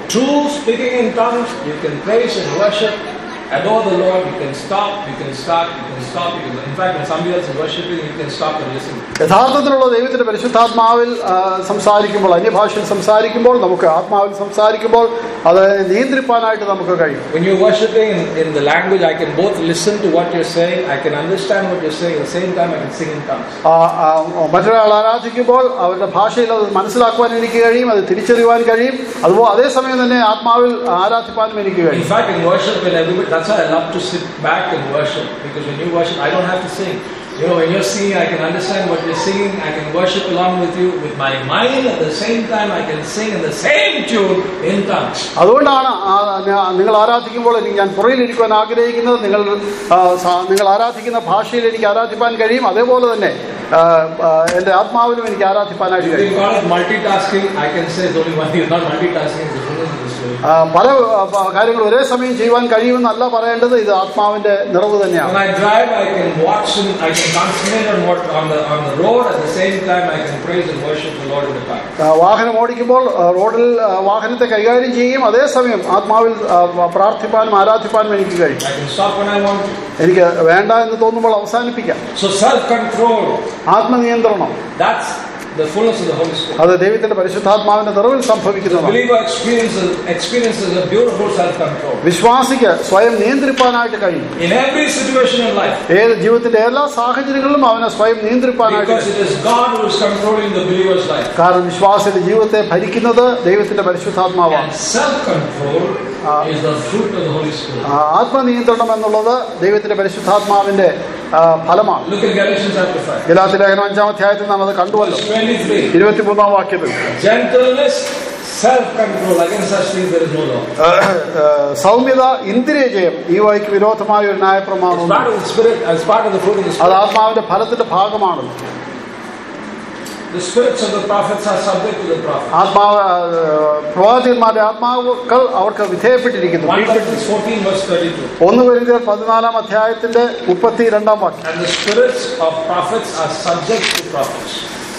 True speaking in tongues, you can praise and worship, adore the Lord, you can stop, you can start, you can stop, you can, in fact, when somebody else is worshiping, you can stop and listen. യഥാർത്ഥത്തിലുള്ള ദൈവത്തിന്റെ പരിശുദ്ധാത്മാവിൽ ആ, സംസാരിക്കുമ്പോൾ അന്യഭാഷയിൽ സംസാരിക്കുമ്പോൾ നമുക്ക് ആത്മാവിൽ സംസാരിക്കുമ്പോൾ അത് നിയന്ത്രിപ്പാനായിട്ട് നമുക്ക് കഴിയും When you're worshiping in, in the language, I can both listen to what you're saying, I can understand what you're saying, at the same time, I can sing in tongues. ആ, ആ, മറ്റൊരാൾ ആരാധിക്കുമ്പോൾ അവരുടെ ഭാഷയിൽ അത് മനസ്സിലാക്കുവാൻ എനിക്ക് കഴിയും അത് തിരിച്ചറിയുവാൻ കഴിയും അതുപോലെ അതേസമയം തന്നെ ആത്മാവിൽ ആരാധിപ്പാനും എനിക്ക് In കഴിയും fact, in worship, when everybody, that's why I love to sit back and worship, because when you worship, I don't have to sing. You know, when you're singing, I can understand what you're singing, I can worship along with you with my mind, at the same time, I can sing in the same tune in tongues. അതുകൊണ്ടാണ് ആ, ഞാ- നിങ്ങൾ ആരാധിക്കുമ്പോൾ എനിക്ക് ഞാൻ പുറയിലിരിക്കുവാൻ ആഗ്രഹിക്കുന്നത് നിങ്ങൾ ആ, സ- നിങ്ങൾ ആരാധിക്കുന്ന ഭാഷയിൽ എനിക്ക് ആരാധിപ്പാൻ കഴിയും അതേപോലെ തന്നെ ആ, ആ, എൻ്റെ ആത്മാവിലും എനിക്ക് ആരാധിപ്പാനായിട്ട് If കഴിയും you call it multitasking, I can say it's only one, you're not multitasking, it's the fullness of the Spirit. ആ, പല ആ, പ- കാര്യങ്ങൾ ഒരേ സമയം ചെയ്യുവാൻ കഴിയുമെന്നല്ല പറയേണ്ടത് ഇത് ആത്മാവിന്റെ നിറവ് When തന്നെയാണ് I drive, I can watch and I can concentrate on what on the on the road. At the same time, I can praise and worship the Lord in the car. ആ, വാഹനം ഓടിക്കുമ്പോൾ ആ, റോഡിൽ ആ, വാഹനത്തെ കൈകാര്യം ചെയ്യുകയും അതേസമയം ആത്മാവിൽ ആ, പ്രാർത്ഥിപ്പാനും ആരാധിപ്പാനും എനിക്ക് കഴിയും I can stop when I want to. എനിക്ക് വേണ്ട എന്ന് തോന്നുമ്പോൾ അവസാനിപ്പിക്കാം So self-control, ആത്മനിയന്ത്രണം that's the fullness of the Holy Spirit. അത് ദൈവത്തിന്റെ പരിശുദ്ധാത്മാവിന്റെ നിറവിൽ The സംഭവിക്കുന്നതാണ് believer experiences experiences a beautiful self-control. വിശ്വാസിക്ക് സ്വയം നിയന്ത്രിപ്പാനായിട്ട് കഴിയും In every situation in life. ഏത് ജീവിതത്തിന്റെ എല്ലാ സാഹചര്യങ്ങളിലും അവനെ സ്വയം നിയന്ത്രിപ്പാനായിട്ട് Because കഴിയും it is God who is controlling the believer's life. കാരണം വിശ്വാസിയുടെ ജീവിതത്തെ ഭരിക്കുന്നത് ദൈവത്തിന്റെ പരിശുദ്ധാത്മാവാണ് And self-control Ah. is the fruit of the Holy Spirit. ആ, ആത്മനിയന്ത്രണം എന്നുള്ളത് ദൈവത്തിന്റെ പരിശുദ്ധാത്മാവിന്റെ ആ, ഫലമാണ് Look at Galatians chapter 5. ഗലാത്തി ലേഖനം അഞ്ചാം അധ്യായത്തിൽ നാം അത് കണ്ടുവല്ലോ Verse 23. ഇരുപത്തിമൂന്നാം വാക്യത്തിൽ Gentleness, self-control. Against such things there is no law. ആ, ആ, സൗമ്യത ഇന്ദ്രിയജയം ഈ വഴിക്ക് വിരോധമായ ഒരു It's ന്യായപ്രമാണവും part of the Spirit, as part of the fruit of the അത് Spirit. ആത്മാവിന്റെ ഫലത്തിന്റെ ഭാഗമാണ് The spirits of the prophets are subject to the prophet. ആത്മാവ് ആ, പ്രവാചകന്മാരുടെ ആത്മാവുകൾ അവർക്ക് വിധേയപ്പെട്ടിരിക്കുന്നു 1 Corinthians 14 verse 32. ഒന്ന് വരുന്ന പതിനാലാം അധ്യായത്തിന്റെ മുപ്പത്തി രണ്ടാം വാക്യം And the spirits of prophets are subject to prophets.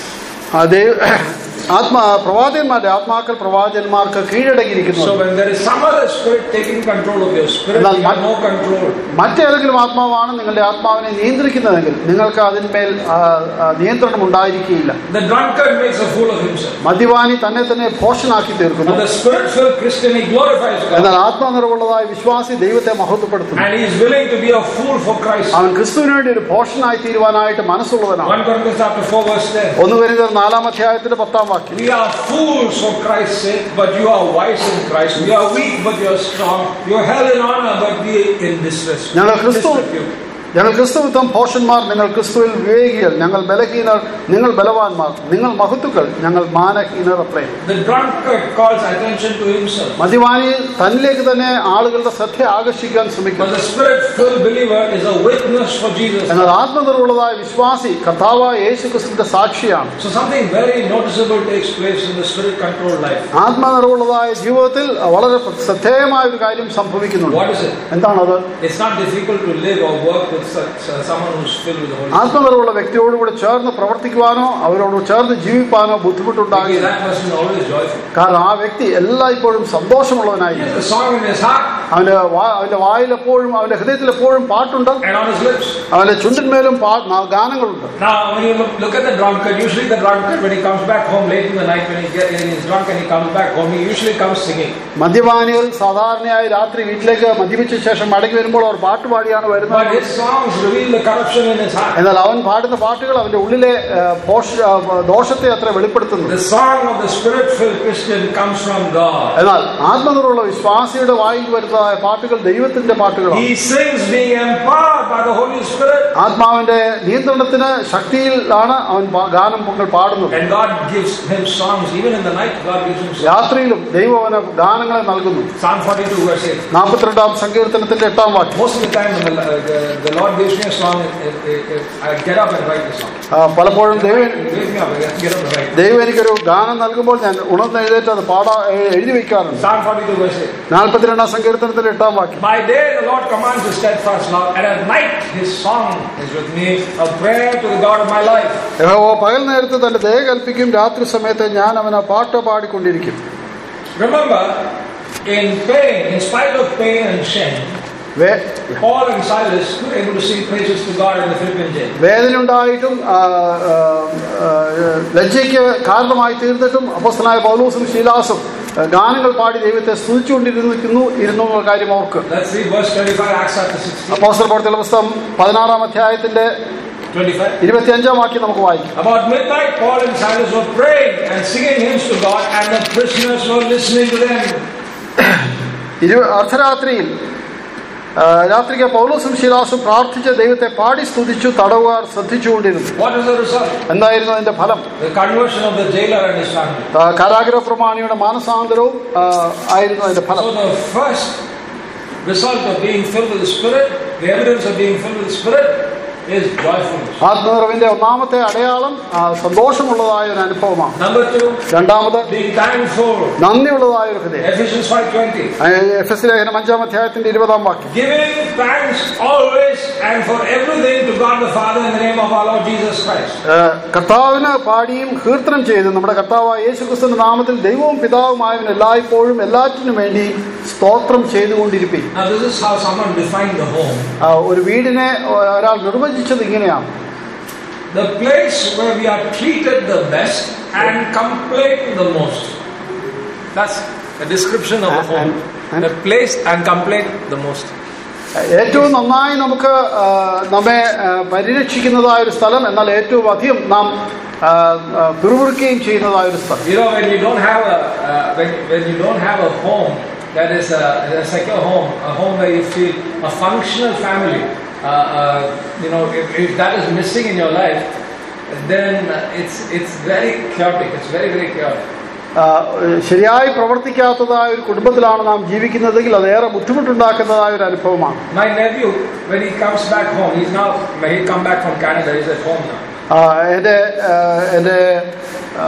ആ, ദൈവ ആത്മാ പ്രവാചകന്മാരുടെ ആത്മാക്കൾ പ്രവാചകന്മാർക്ക് കീഴടങ്ങിയിരിക്കുന്നു So when there is some other spirit taking control of your spirit, Enal- you have no control. മറ്റേതെങ്കിലും ആത്മാവാണ് നിങ്ങളുടെ ആത്മാവിനെ നിയന്ത്രിക്കുന്നതെങ്കിൽ നിങ്ങൾക്ക് അതിന്മേൽ ആ, ആ, നിയന്ത്രണം ഉണ്ടായിരിക്കുകയില്ല The drunkard makes a fool of himself. മദ്യപാനി തന്നെ തന്നെ ഭോഷനാക്കി തീർക്കുന്നു But the spirit-filled Christian, he glorifies God. എന്നാൽ ആത്മാനിറവുള്ളതായ വിശ്വാസി ദൈവത്തെ മഹത്വപ്പെടുത്തുന്നു And he is willing to be a fool for Christ. അവൻ ക്രിസ്തുവിന് വേണ്ടി ഒരു ഭോഷനായി തീരുവാനായിട്ട് മനസ്സുള്ളവനാണ് 1 Corinthians chapter 4 verse 10. ഒന്ന് വരുന്ന നാലാം അധ്യായത്തിന്റെ പത്താം വാക്യം We are fools for Christ's sake, but you are wise in Christ. We are weak, but you are strong. You are held in honor, but we in distress. ഞങ്ങൾ ക്രിസ്തു disrepute. ഞങ്ങൾ ക്രിസ്തുവിധം ഭോഷന്മാർ നിങ്ങൾ ക്രിസ്തുവിൽ വിവേകികൾ ഞങ്ങൾ ബലഹീനർ നിങ്ങൾ ബലവാന്മാർ നിങ്ങൾ മഹത്തുക്കൾ ഞങ്ങൾ മാനഹീനർ അത്രേ The drunkard calls attention to himself. മദ്യപാനി തന്നിലേക്ക് തന്നെ ആളുകളുടെ ശ്രദ്ധ ആകർഷിക്കാൻ But ശ്രമിക്കുന്നു the spirit-filled believer is a witness for Jesus. എന്നാൽ ആത്മനിർവുള്ളതായ വിശ്വാസി കർത്താവായ യേശു ക്രിസ്തുവിന്റെ സാക്ഷിയാണ് So something very noticeable takes place in the spirit-controlled life. ആത്മനിർവുള്ളതായ ജീവിതത്തിൽ വളരെ ശ്രദ്ധേയമായ ഒരു കാര്യം സംഭവിക്കുന്നുണ്ട് What is it? എന്താണത് It's not difficult to live or work with such, uh, someone who's filled with the Holy Spirit. ആത്മനിർവുള്ള വ്യക്തിയോടുകൂടെ ചേർന്ന് പ്രവർത്തിക്കുവാനോ അവരോട് ചേർന്ന് ജീവിപ്പാനോ Because ബുദ്ധിമുട്ടുണ്ടാകില്ല that person is always joyful. കാരണം ആ വ്യക്തി എല്ലായ്പ്പോഴും സന്തോഷമുള്ളവനായിരിക്കും He has a song in his heart അവന്റെ വാ- അവന്റെ വായിൽ എപ്പോഴും അവന്റെ ഹൃദയത്തിൽ എപ്പോഴും പാട്ടുണ്ട് and on his lips. അവന്റെ ചുണ്ടിന്മേലും പാ- ന- ഗാനങ്ങളുണ്ട് Now, when you look, look at the drunkard, usually the drunkard, when he comes back home late in the night, when he, get, when he is drunk and he comes back home, he usually comes singing. മദ്യപാനികൾ സാധാരണയായി രാത്രി വീട്ടിലേക്ക് മദ്യപിച്ച ശേഷം മടങ്ങി വരുമ്പോൾ അവർ പാട്ടുപാടിയാണ് But വരുന്നത് his songs reveal the corruption in his heart. എന്നാൽ അവൻ പാടുന്ന പാട്ടുകൾ അവന്റെ ഉള്ളിലെ ആ, പോഷ- ആ, ദോഷത്തെ അത്ര വെളിപ്പെടുത്തുന്നത് The song of the spirit-filled Christian comes from God. എന്നാൽ ആത്മനിർവുള്ള വിശ്വാസിയുടെ വായിൽ വരുന്നതായ പാട്ടുകൾ ദൈവത്തിന്റെ പാട്ടുകളാണ് He sings being empowered by the Holy Spirit. ആത്മാവിന്റെ നിയന്ത്രണത്തിന് ശക്തിയിലാണ് അവൻ പാ- ഗാനം പൊങ്ങൾ പാടുന്നത് And God gives him songs. Even in the night, God gives him songs. രാത്രിയിലും ദൈവം അവന് ഗാനങ്ങളെ നൽകുന്നു Psalm 42 verse 8. നാൽപ്പത്തിരണ്ടാം സങ്കീർത്തനത്തിന്റെ എട്ടാം വാക്യം Most of the time when the, uh, the, the Lord gives me a song, it, it, it, I get up and write the song. ആ, പലപ്പോഴും ദൈവം Wake me up, I get up and write. ദൈവം എനിക്കൊരു ഗാനം നൽകുമ്പോൾ ഞാൻ ഉണർന്ന് എഴുന്നേറ്റ് അത് പാടാ എ- എഴുതി വെക്കാറുണ്ട് Psalm 42 verse 8. നാൽപ്പത്തിരണ്ടാം സങ്കീർത്തനത്തിന്റെ എട്ടാം വാക്യം By day the Lord commands his steadfast love, and at night his song is with me, a prayer to the God of my life. യഹോവ പകൽ നേരത്ത് തന്റെ ദയ കൽപ്പിക്കും രാത്രി സമയത്ത് ഞാൻ അവനെ പാട്ട് പാടിക്കൊണ്ടിരിക്കും Remember, In pain, in spite of pain and shame, way Paul and Silas were able to sing praises to God in the Philippian jail. വേദന ഉണ്ടായിട്ടും ആ, ആ, ആ, ലജ്ജയ്ക്ക് കാരണമായി തീർന്നിട്ടും അപ്പോസ്തലനായ പൗലൂസും ശീലാസും ആ, ഗാനങ്ങൾ പാടി ദൈവത്തെ സ്തുതിച്ചുകൊണ്ടിരുന്നു ഇരുന്നു എന്നുള്ള കാര്യം ഓർക്ക് Let's read verse 25, Acts chapter 16. അപ്പോസ്തല പ്രവർത്തിയുള്ള പുസ്തകം പതിനാറാം അധ്യായത്തിന്റെ 25. ഇരുപത്തിയഞ്ചാം വാക്യം നമുക്ക് വായിക്കാം About midnight, Paul and Silas were praying and singing hymns to God, and the prisoners were listening to them. ഇരു അർദ്ധരാത്രിയിൽ ആ, രാത്രിക്ക് പൗലോസും ശിലാസും പ്രാർത്ഥിച്ച ദൈവത്തെ പാടി സ്തുതിച്ചു തടവുകാർ ശ്രദ്ധിച്ചുകൊണ്ടിരുന്നു What is the result? എന്തായിരുന്നു അതിന്റെ ഫലം The conversion of the jailer and his family. ആ, കാരാഗ്രഹ പ്രമാണിയുടെ മാനസാന്തരവും ആ, ആയിരുന്നു അതിന്റെ ഫലം So the first result of being filled with the Spirit, the evidence of being filled with the Spirit, is joyfulness. ആത്മനിറവിന്റെ ഒന്നാമത്തെ അടയാളം ആ, സന്തോഷമുള്ളതായ ഒരു അനുഭവമാണ് Number two, രണ്ടാമത് being thankful. നന്ദിയുള്ളതായ ഒരു ഹൃദയം Ephesians 5.20. എഫ് എസ് ലേഖനം അഞ്ചാം അധ്യായത്തിന്റെ ഇരുപതാം വാക്യം Giving thanks always and for everything to God the Father in the name of our Lord Jesus Christ. ഏ, കർത്താവിന് പാടിയും കീർത്തനം ചെയ്ത് നമ്മുടെ കർത്താവായ യേശുക്രിസ്തുവിന്റെ നാമത്തിൽ ദൈവവും പിതാവുമായവൻ എല്ലായ്പ്പോഴും എല്ലാറ്റിനും വേണ്ടി സ്തോത്രം ചെയ്തുകൊണ്ടിരിക്കും Now this is how someone defined the home. ഒരു വീടിനെ ഒരാൾ നിർവചിച്ചത് ഇങ്ങനെയാണ് The place where we are treated the best and complain the most. That's a description of a And- home. and- The place and complain the most. ഏറ്റവും നന്നായി നമുക്ക് ആ, നമ്മെ ആ, പരിരക്ഷിക്കുന്നതായ ഒരു സ്ഥലം എന്നാൽ ഏറ്റവും അധികം നാം ആ, ആ, പിറുപിറുക്കുകയും ചെയ്യുന്നതായ ഒരു സ്ഥലം You know, when you don't have a uh, when, when you don't have a home that is a, a secure home, a home where you feel a functional family, uh, uh, you know, if, if that is missing in your life, then it's it's very chaotic. It's very very chaotic. ആ, ശരിയായി പ്രവർത്തിക്കാത്തതായ ഒരു കുടുംബത്തിലാണ് നാം ജീവിക്കുന്നതെങ്കിൽ അത് ഏറെ ബുദ്ധിമുട്ടുണ്ടാക്കുന്നതായ ഒരു അനുഭവമാണ് My nephew, when he comes back home, he's now when he come back from Canada, he's at home now. ആ, എൻ്റെ ആ, എൻ്റെ ആ,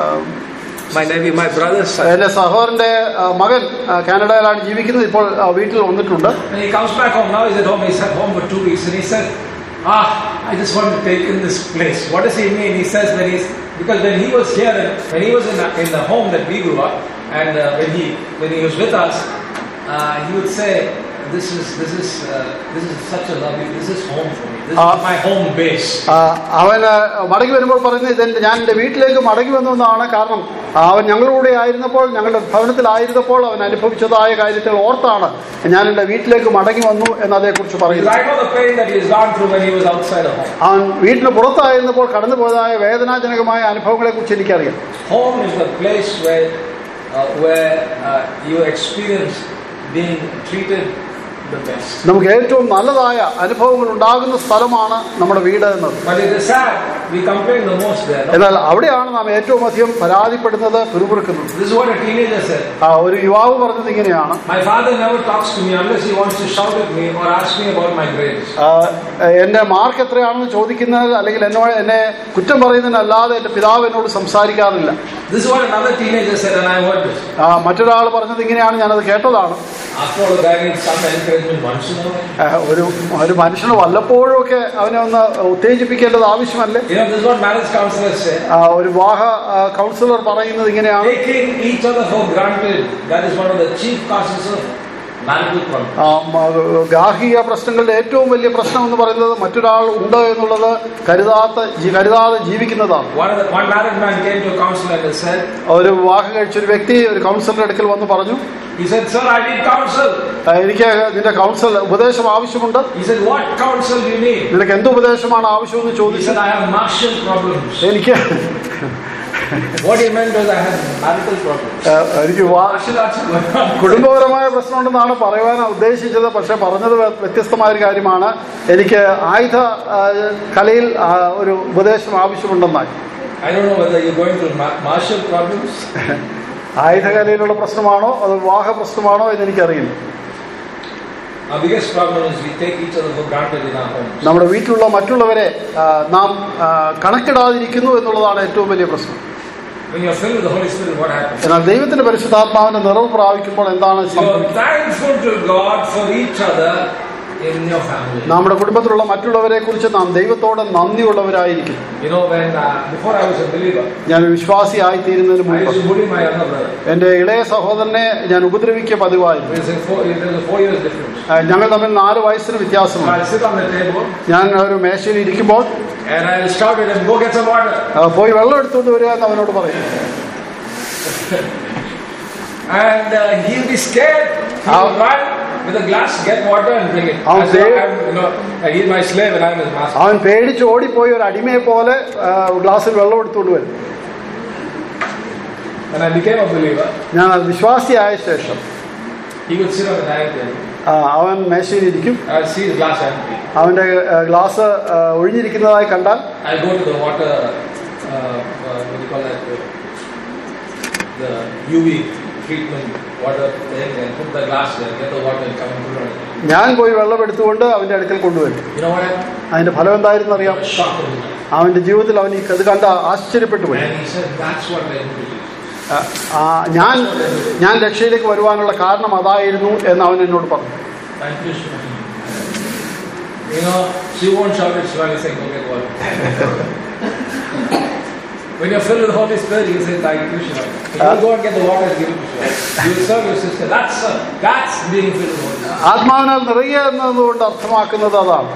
My nephew, my brother's son. എൻ്റെ സഹോദരന്റെ ആ, മകൻ ആ, കാനഡയിലാണ് ജീവിക്കുന്നത് ഇപ്പോൾ ആ, വീട്ടിൽ വന്നിട്ടുണ്ട് When he comes back home, now he's at home, he's at home for two weeks, and he said, Ah, I just want to take in this place. What does he mean? He says when he's because when he was here, and when he was in the, in the home that we grew up, and uh, when he when he was with us, uh, he would say, "This is this is uh, this is such a lovely. This is home for me. This Ah. is my home base." ആ, അവന് മടങ്ങി വരുമ്പോൾ പറയുന്നത് ഇതെന്റെ ഞാൻ എൻ്റെ വീട്ടിലേക്ക് മടങ്ങി വന്നു എന്നാണ് കാരണം അവൻ ഞങ്ങളുടെ കൂടെ ആയിരുന്നപ്പോൾ ഞങ്ങളുടെ ഭവനത്തിലായിരുന്നപ്പോൾ അവൻ അനുഭവിച്ചതായ കാര്യത്തിൽ ഓർത്താണ് ഞാൻ എൻ്റെ വീട്ടിലേക്ക് മടങ്ങി വന്നു എന്ന് അതേക്കുറിച്ച് Because പറയുന്നു I know the pain that he has gone through when he was outside of home. അവൻ വീട്ടിന് പുറത്തായിരുന്നപ്പോൾ കടന്നു പോയതായ വേദനാജനകമായ അനുഭവങ്ങളെ കുറിച്ച് എനിക്കറിയാം Home is the place where uh, where uh, you experience being treated the best. നമുക്ക് ഏറ്റവും നല്ലതായ അനുഭവങ്ങൾ ഉണ്ടാകുന്ന സ്ഥലമാണ് നമ്മുടെ വീട് എന്നത് But it is sad, we complain the most there. no? എന്നാൽ അവിടെയാണ് നാം ഏറ്റവും അധികം പരാതിപ്പെടുന്നത് പിറുപിറുക്കുന്നത് This is what a teenager said. ആ, ഒരു യുവാവ് പറഞ്ഞത് ഇങ്ങനെയാണ് My father never talks to me unless he wants to shout at me or ask me about my grades. ആ, എന്റെ മാർക്ക് എത്രയാണെന്ന് ചോദിക്കുന്നത് അല്ലെങ്കിൽ എന്നോട് എന്നെ കുറ്റം പറയുന്നതിനല്ലാതെ എന്റെ പിതാവ് എന്നോട് സംസാരിക്കാറില്ല This is what another teenager said, and I heard this. ആ, മറ്റൊരാൾ പറഞ്ഞത് ഇങ്ങനെയാണ് ഞാനത് കേട്ടതാണ് After all, the guy needs some encouragement once in a while. ആ, ഒരു ഒരു മനുഷ്യന് വല്ലപ്പോഴും ഒക്കെ അവനെ ഒന്ന് ഉത്തേജിപ്പിക്കേണ്ടത് ആവശ്യമല്ലേ You know, this is what marriage counselors say. ആ, ഒരു വിവാഹ ആ, കൗൺസിലർ പറയുന്നത് ഇങ്ങനെയാണ് Taking each other for granted, that is one of the chief causes of marital problems. ആ, മ- ഗാർഹിക പ്രശ്നങ്ങളുടെ ഏറ്റവും വലിയ പ്രശ്നം എന്ന് പറയുന്നത് മറ്റൊരാൾ ഉണ്ട് എന്നുള്ളത് കരുതാത്ത ജി- കരുതാതെ ജീവിക്കുന്നതാണ് One, of the, one married man came to a counselor and said, ഒരു വിവാഹം കഴിച്ച ഒരു വ്യക്തി ഒരു കൗൺസിലറുടെ അടുക്കൽ വന്ന് പറഞ്ഞു he said, Sir, I need counsel. "ആ, എനിക്ക് നിന്റെ കൗൺസിൽ ഉപദേശം ആവശ്യമുണ്ട് He said, What counsel do you need? നിനക്ക് എന്ത് ഉപദേശമാണ് ആവശ്യമെന്ന് He ചോദിച്ചു said, I have martial problems. എനിക്ക് What he meant was I had marital problems. ആ, എനിക്ക് വിവാ- Martial arts is going on. കുടുംബപരമായ പ്രശ്നമുണ്ടെന്നാണ് പറയുവാൻ ഉദ്ദേശിച്ചത് പക്ഷെ പറഞ്ഞത് വ്യ- വ്യത്യസ്തമായ ഒരു കാര്യമാണ് എനിക്ക് ആയുധ ആ, കലയിൽ ആ, ഒരു ഉപദേശം ആവശ്യമുണ്ടെന്നായി I don't know whether you're going through ma- martial problems. ആയുധകലയിലുള്ള പ്രശ്നമാണോ അത് വിവാഹ പ്രശ്നമാണോ എന്ന് എനിക്കറിയില്ല Our biggest problem is we take each other for granted in our homes. നമ്മുടെ വീട്ടിലുള്ള മറ്റുള്ളവരെ ആ, നാം ആ, കണക്കിടാതിരിക്കുന്നു എന്നുള്ളതാണ് ഏറ്റവും വലിയ പ്രശ്നം When you're filled with the Holy Spirit, what happens? എന്നാൽ ദൈവത്തിന്റെ പരിശുദ്ധാത്മാവിന്റെ നിറവ് പ്രാപിക്കുമ്പോൾ എന്താണ് You're സംഭവിക്കുന്നത് thankful to God for each other in your family. നമ്മുടെ കുടുംബത്തിലുള്ള മറ്റുള്ളവരെ കുറിച്ച് നാം ദൈവത്തോട് നന്ദിയുള്ളവരായിരിക്കും You know, when uh, before I was a believer, ഞാൻ വിശ്വാസിയായി തീരുന്നതിന് I മുമ്പ് used to bully my younger brother. എന്റെ ഇളയ സഹോദരനെ ഞാൻ ഉപദ്രവിക്കുക പതിവായിരുന്നു There's a four, there's a four years difference. ആ, ഞങ്ങൾ തമ്മിൽ നാല് വയസ്സിന് So വ്യത്യാസമുണ്ട് I'll sit on the table ഞാൻ ഒരു മേശയിൽ ഇരിക്കുമ്പോൾ and I'll shout at him, go get some water. ആ, പോയി വെള്ളം എടുത്തുകൊണ്ട് വരിക എന്ന് അവനോട് പറയും And uh, he'll be scared. He'll How- run with a glass, get water and bring it. How As though dare- I'm, you know, he's my slave and I'm his master. അവൻ പേടിച്ച് ഓടിപ്പോയി ഒരു അടിമയെ പോലെ ആ, ഗ്ലാസ്സിൽ വെള്ളം എടുത്തുകൊണ്ട് വരും When I became a believer, ഞാൻ വിശ്വാസിയായ ശേഷം he would sit on the dining table. ആ, അവൻ മേശയിൽ ഇരിക്കും I'll see his glass empty. അവന്റെ ആ, ഗ്ലാസ് ആ, ഒഴിഞ്ഞിരിക്കുന്നതായി കണ്ടാൽ I'll go to the water, uh, uh, what do you call that? The, the UV treatment water thing and put the glass there, get the water and come and put it on. ഞാൻ പോയി വെള്ളം എടുത്തുകൊണ്ട് അവന്റെ അടുക്കൽ കൊണ്ടുവരും You know what happened? അതിന്റെ ഫലം എന്തായിരുന്നു അറിയാം I was shocked at him. അവന്റെ ജീവിതത്തിൽ അവൻ ഈ അത് കണ്ട ആശ്ചര്യപ്പെട്ടു പോയി And he said, that's what I do. ആ, ആ, ഞാൻ ഞാൻ രക്ഷയിലേക്ക് വരുവാനുള്ള കാരണം അതായിരുന്നു എന്ന് അവൻ എന്നോട് പറഞ്ഞു Thank you, Swami. You know, she won't shout at Swami saying, go get water. when you're filled with the Holy Spirit, you say, thank you, Swami. You Uh, go and get the water and give it to Swami. You serve your sister. That's, uh, that's being filled with the Holy Spirit. ആത്മാവിനാൽ നിറയുക എന്നതുകൊണ്ട് അർത്ഥമാക്കുന്നത് അതാണ്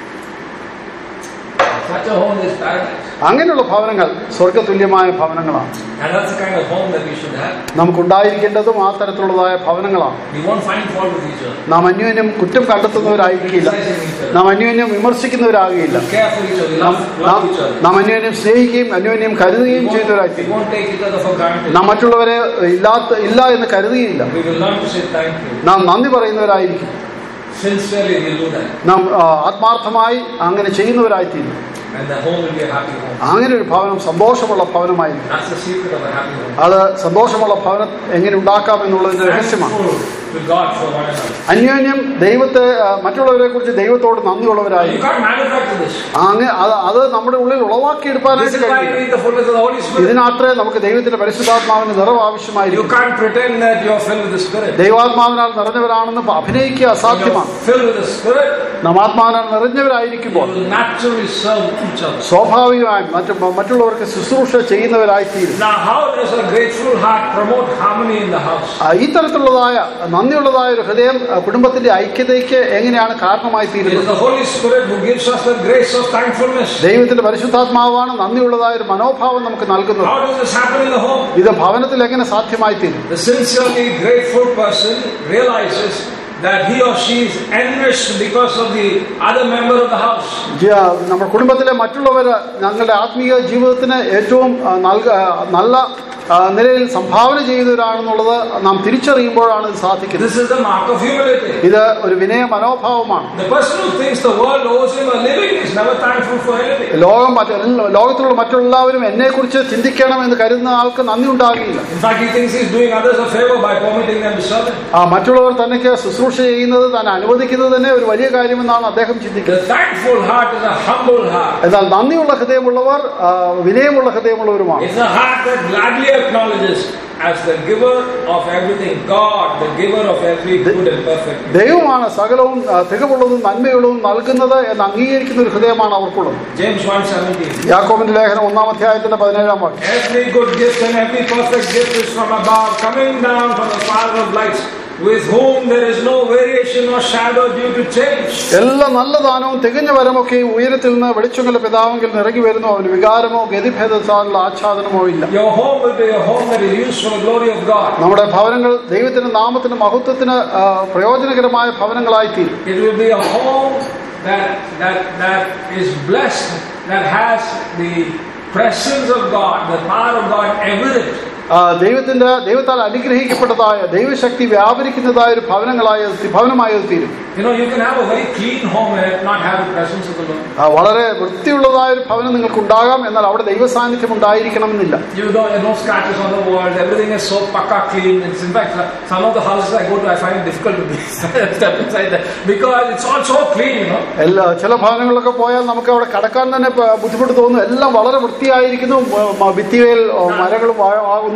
Such a home is paradise. അങ്ങനെയുള്ള ഭവനങ്ങൾ സ്വർഗതുല്യമായ ഭവനങ്ങളാണ് And that's the kind of home that we should have. നമുക്കുണ്ടായിരിക്കേണ്ടതും ആ തരത്തിലുള്ളതായ ഭവനങ്ങളാണ് We won't find fault with each other. നാം അന്യോന്യം കുറ്റം കണ്ടെത്തുന്നവരായിരിക്കില്ല Criticizing each other. നാം അന്യോന്യം വിമർശിക്കുന്നവരാകുകയില്ല We care for each other. We നാം love, നാം- love each other. നാം അന്യോന്യം സ്നേഹിക്കുകയും അന്യോന്യം കരുതുകയും We won't, we ചെയ്യുന്നവരായിരിക്കും won't take each other for granted. നാം മറ്റുള്ളവരെ ഇല്ലാത്ത ഇല്ല എന്ന് കരുതുകയില്ല We will learn to say thank you. നാം നന്ദി പറയുന്നവരായിരിക്കും Sincerely, we'll do that. നാം ആ, ആത്മാർത്ഥമായി അങ്ങനെ ചെയ്യുന്നവരായിത്തീരും And the home will be a happy home. അങ്ങനെ ഒരു ഭവനം സന്തോഷമുള്ള ഭവനമായിരിക്കും That's the secret of a happy home. അത് സന്തോഷമുള്ള ഭവനം എങ്ങനെ ഉണ്ടാക്കാം എന്നുള്ളതിന്റെ രഹസ്യമാണ് Thankful to God for one another. അന്യോന്യം ദൈവത്തെ ആ, മറ്റുള്ളവരെ കുറിച്ച് ദൈവത്തോട് നന്ദിയുള്ളവരായി You can't manufacture this. അങ്ങ് അത് അത് നമ്മുടെ ഉള്ളിൽ This ഉളവാക്കിയെടുക്കാനായിട്ട് is why we കഴിയില്ല need the fullness of the Holy Spirit. ഇതിനാത്രേ നമുക്ക് ദൈവത്തിന്റെ പരിശുദ്ധാത്മാവിന് നിറവ് You ആവശ്യമായിരിക്കും can't pretend that you're filled with the Spirit. ദൈവാത്മാവിനാൽ നിറഞ്ഞവരാണെന്ന് അഭിനയിക്കുക When അസാധ്യമാണ് you're filled with the Spirit, നാം ആത്മാവിനാൽ you നിറഞ്ഞവരായിരിക്കുമ്പോൾ will naturally serve each other. സ്വാഭാവികമായും മറ്റു മറ്റുള്ളവർക്ക് ശുശ്രൂഷ ചെയ്യുന്നവരായിത്തീരും Now, how does a grateful heart promote harmony in the house? ആ, ഈ തരത്തിലുള്ളതായ നന്ദിയുള്ളതായ ഒരു ഹൃദയം ആ, കുടുംബത്തിന്റെ ഐക്യതയ്ക്ക് എങ്ങനെയാണ് കാരണമായി It is തീരുന്നത് the Holy Spirit who gives us the grace of thankfulness. ദൈവത്തിന്റെ പരിശുദ്ധാത്മാവാണ് നന്ദിയുള്ളതായ ഒരു മനോഭാവം നമുക്ക് നൽകുന്നത് How does this happen in the home? ഇത് ഭവനത്തിൽ എങ്ങനെ സാധ്യമായി തീരും The sincerely grateful person realizes that he or she is enriched because of the other member of the house. ജ- നമ്മുടെ കുടുംബത്തിലെ മറ്റുള്ളവർ ഞങ്ങളുടെ ആത്മീയ ജീവിതത്തിന് ഏറ്റവും ആ, നൽക ആ, നല്ല ആ, നിലയിൽ സംഭാവന ചെയ്തവരാണെന്നുള്ളത് നാം തിരിച്ചറിയുമ്പോഴാണ് ഇത് സാധിക്കുന്നത് This is the mark of humility. ഇത് ഒരു വിനയ മനോഭാവമാണ് The person who thinks the world owes him a living is never thankful for anything. ലോകം മറ്റ് എല്ലാ- ലോകത്തിലുള്ള മറ്റെല്ലാവരും എന്നെക്കുറിച്ച് ചിന്തിക്കണം എന്ന് കരുതുന്ന ആൾക്ക് നന്ദി ഉണ്ടാകുകയില്ല In fact, he thinks he's doing others a favor by permitting them to serve him. ആ മറ്റുള്ളവർ തനിക്ക് ശുശ്രൂഷ ചെയ്യുന്നത് താൻ അനുവദിക്കുന്നത് തന്നെ ഒരു വലിയ കാര്യമെന്നാണ് അദ്ദേഹം ചിന്തിക്കുന്നത് The thankful heart is a humble heart. എന്നാൽ നന്ദിയുള്ള ഹൃദയമുള്ളവർ ആ, വിനയമുള്ള ഹൃദയമുള്ളവരുമാണ് It's a heart that gladly acknowledges as the giver of everything, God, the giver of every good and perfect. ദൈവമാണ് സകലവും ആ, തികവുള്ളതും നന്മയുള്ളതും നൽകുന്നത് എന്ന് അംഗീകരിക്കുന്ന ഒരു ഹൃദയമാണ് അവർക്കുള്ളത് James 1:17. യാക്കോബിന്റെ ലേഖനം ഒന്നാം അധ്യായത്തിന്റെ പതിനേഴാം വാക്യം Every good gift and every perfect gift is from above, coming down from the Father of lights, with whom there is no variation or shadow due to change. എല്ലാ നല്ല ദാനവും തികഞ്ഞ വരമൊക്കെ ഉയരത്തിൽ നിന്ന് വെളിച്ചങ്ങളുടെ പിതാവെങ്കിൽ നിറങ്ങി വരുന്നു അവന് വികാരമോ ഗതിഭേദത്താലുള്ള ആച്ഛാദനമോ ഇല്ല Your home will be a home that is used for the glory of God. നമ്മുടെ ഭവനങ്ങൾ ദൈവത്തിന്റെ നാമത്തിന് മഹത്വത്തിന് ആ, പ്രയോജനകരമായ ഭവനങ്ങളായി തീരും It will be a home that that that is blessed, that has the presence of God, the power of God evident. ആ, ദൈവത്തിന്റെ ദൈവത്താൽ അനുഗ്രഹിക്കപ്പെട്ടതായ ദൈവശക്തി വ്യാപരിക്കുന്നതായ ഒരു ഭവനങ്ങളായ ഭവനമായി അത് തീരും You know, you can have a very clean home and yet not have the presence of the Lord. ആ, വളരെ വൃത്തിയുള്ളതായ ഒരു ഭവനം നിങ്ങൾക്ക് ഉണ്ടാകാം എന്നാൽ അവിടെ ദൈവ സാന്നിധ്യം ഉണ്ടായിരിക്കണമെന്നില്ല You know, there are no scratches on the walls. Everything is so paka clean. It's in fact, some of the houses I go to, I find it difficult to be step inside there because it's all so clean. You know, എല്ലാ ചില ഭവനങ്ങളിലൊക്കെ പോയാൽ നമുക്ക് അവിടെ കടക്കാൻ തന്നെ പ- ബുദ്ധിമുട്ട് തോന്നും എല്ലാം വളരെ വൃത്തിയായിരിക്കുന്നു മ- മ- ഭിത്തിയിൽ ഓ, മരങ്ങളും വാ- ആ, ഒന്നും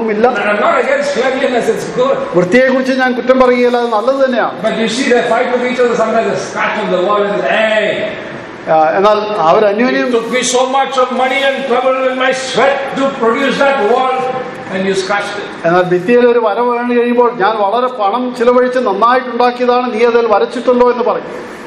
ഒന്നുമില്ല And I'm not against cleanliness, it's good. വൃത്തിയെക്കുറിച്ച് ഞാൻ കുറ്റം പറയുകയില്ല അത് നല്ലത് തന്നെയാണ് But you see, they fight with each other. Sometimes they scratch on the wall and say, hey, ആ, എന്നാൽ അവർ അന്യോന്യം it took me so much of money and trouble and my sweat to produce that wall, and you scratched it. എന്നാൽ ഭിത്തിയിൽ ഒരു വര വീണ് കഴിയുമ്പോൾ ഞാൻ വളരെ പണം ചിലവഴിച്ച് നന്നായിട്ടുണ്ടാക്കിയതാണ് നീ അതിൽ വരച്ചിട്ടുണ്ടോ എന്ന് പറയും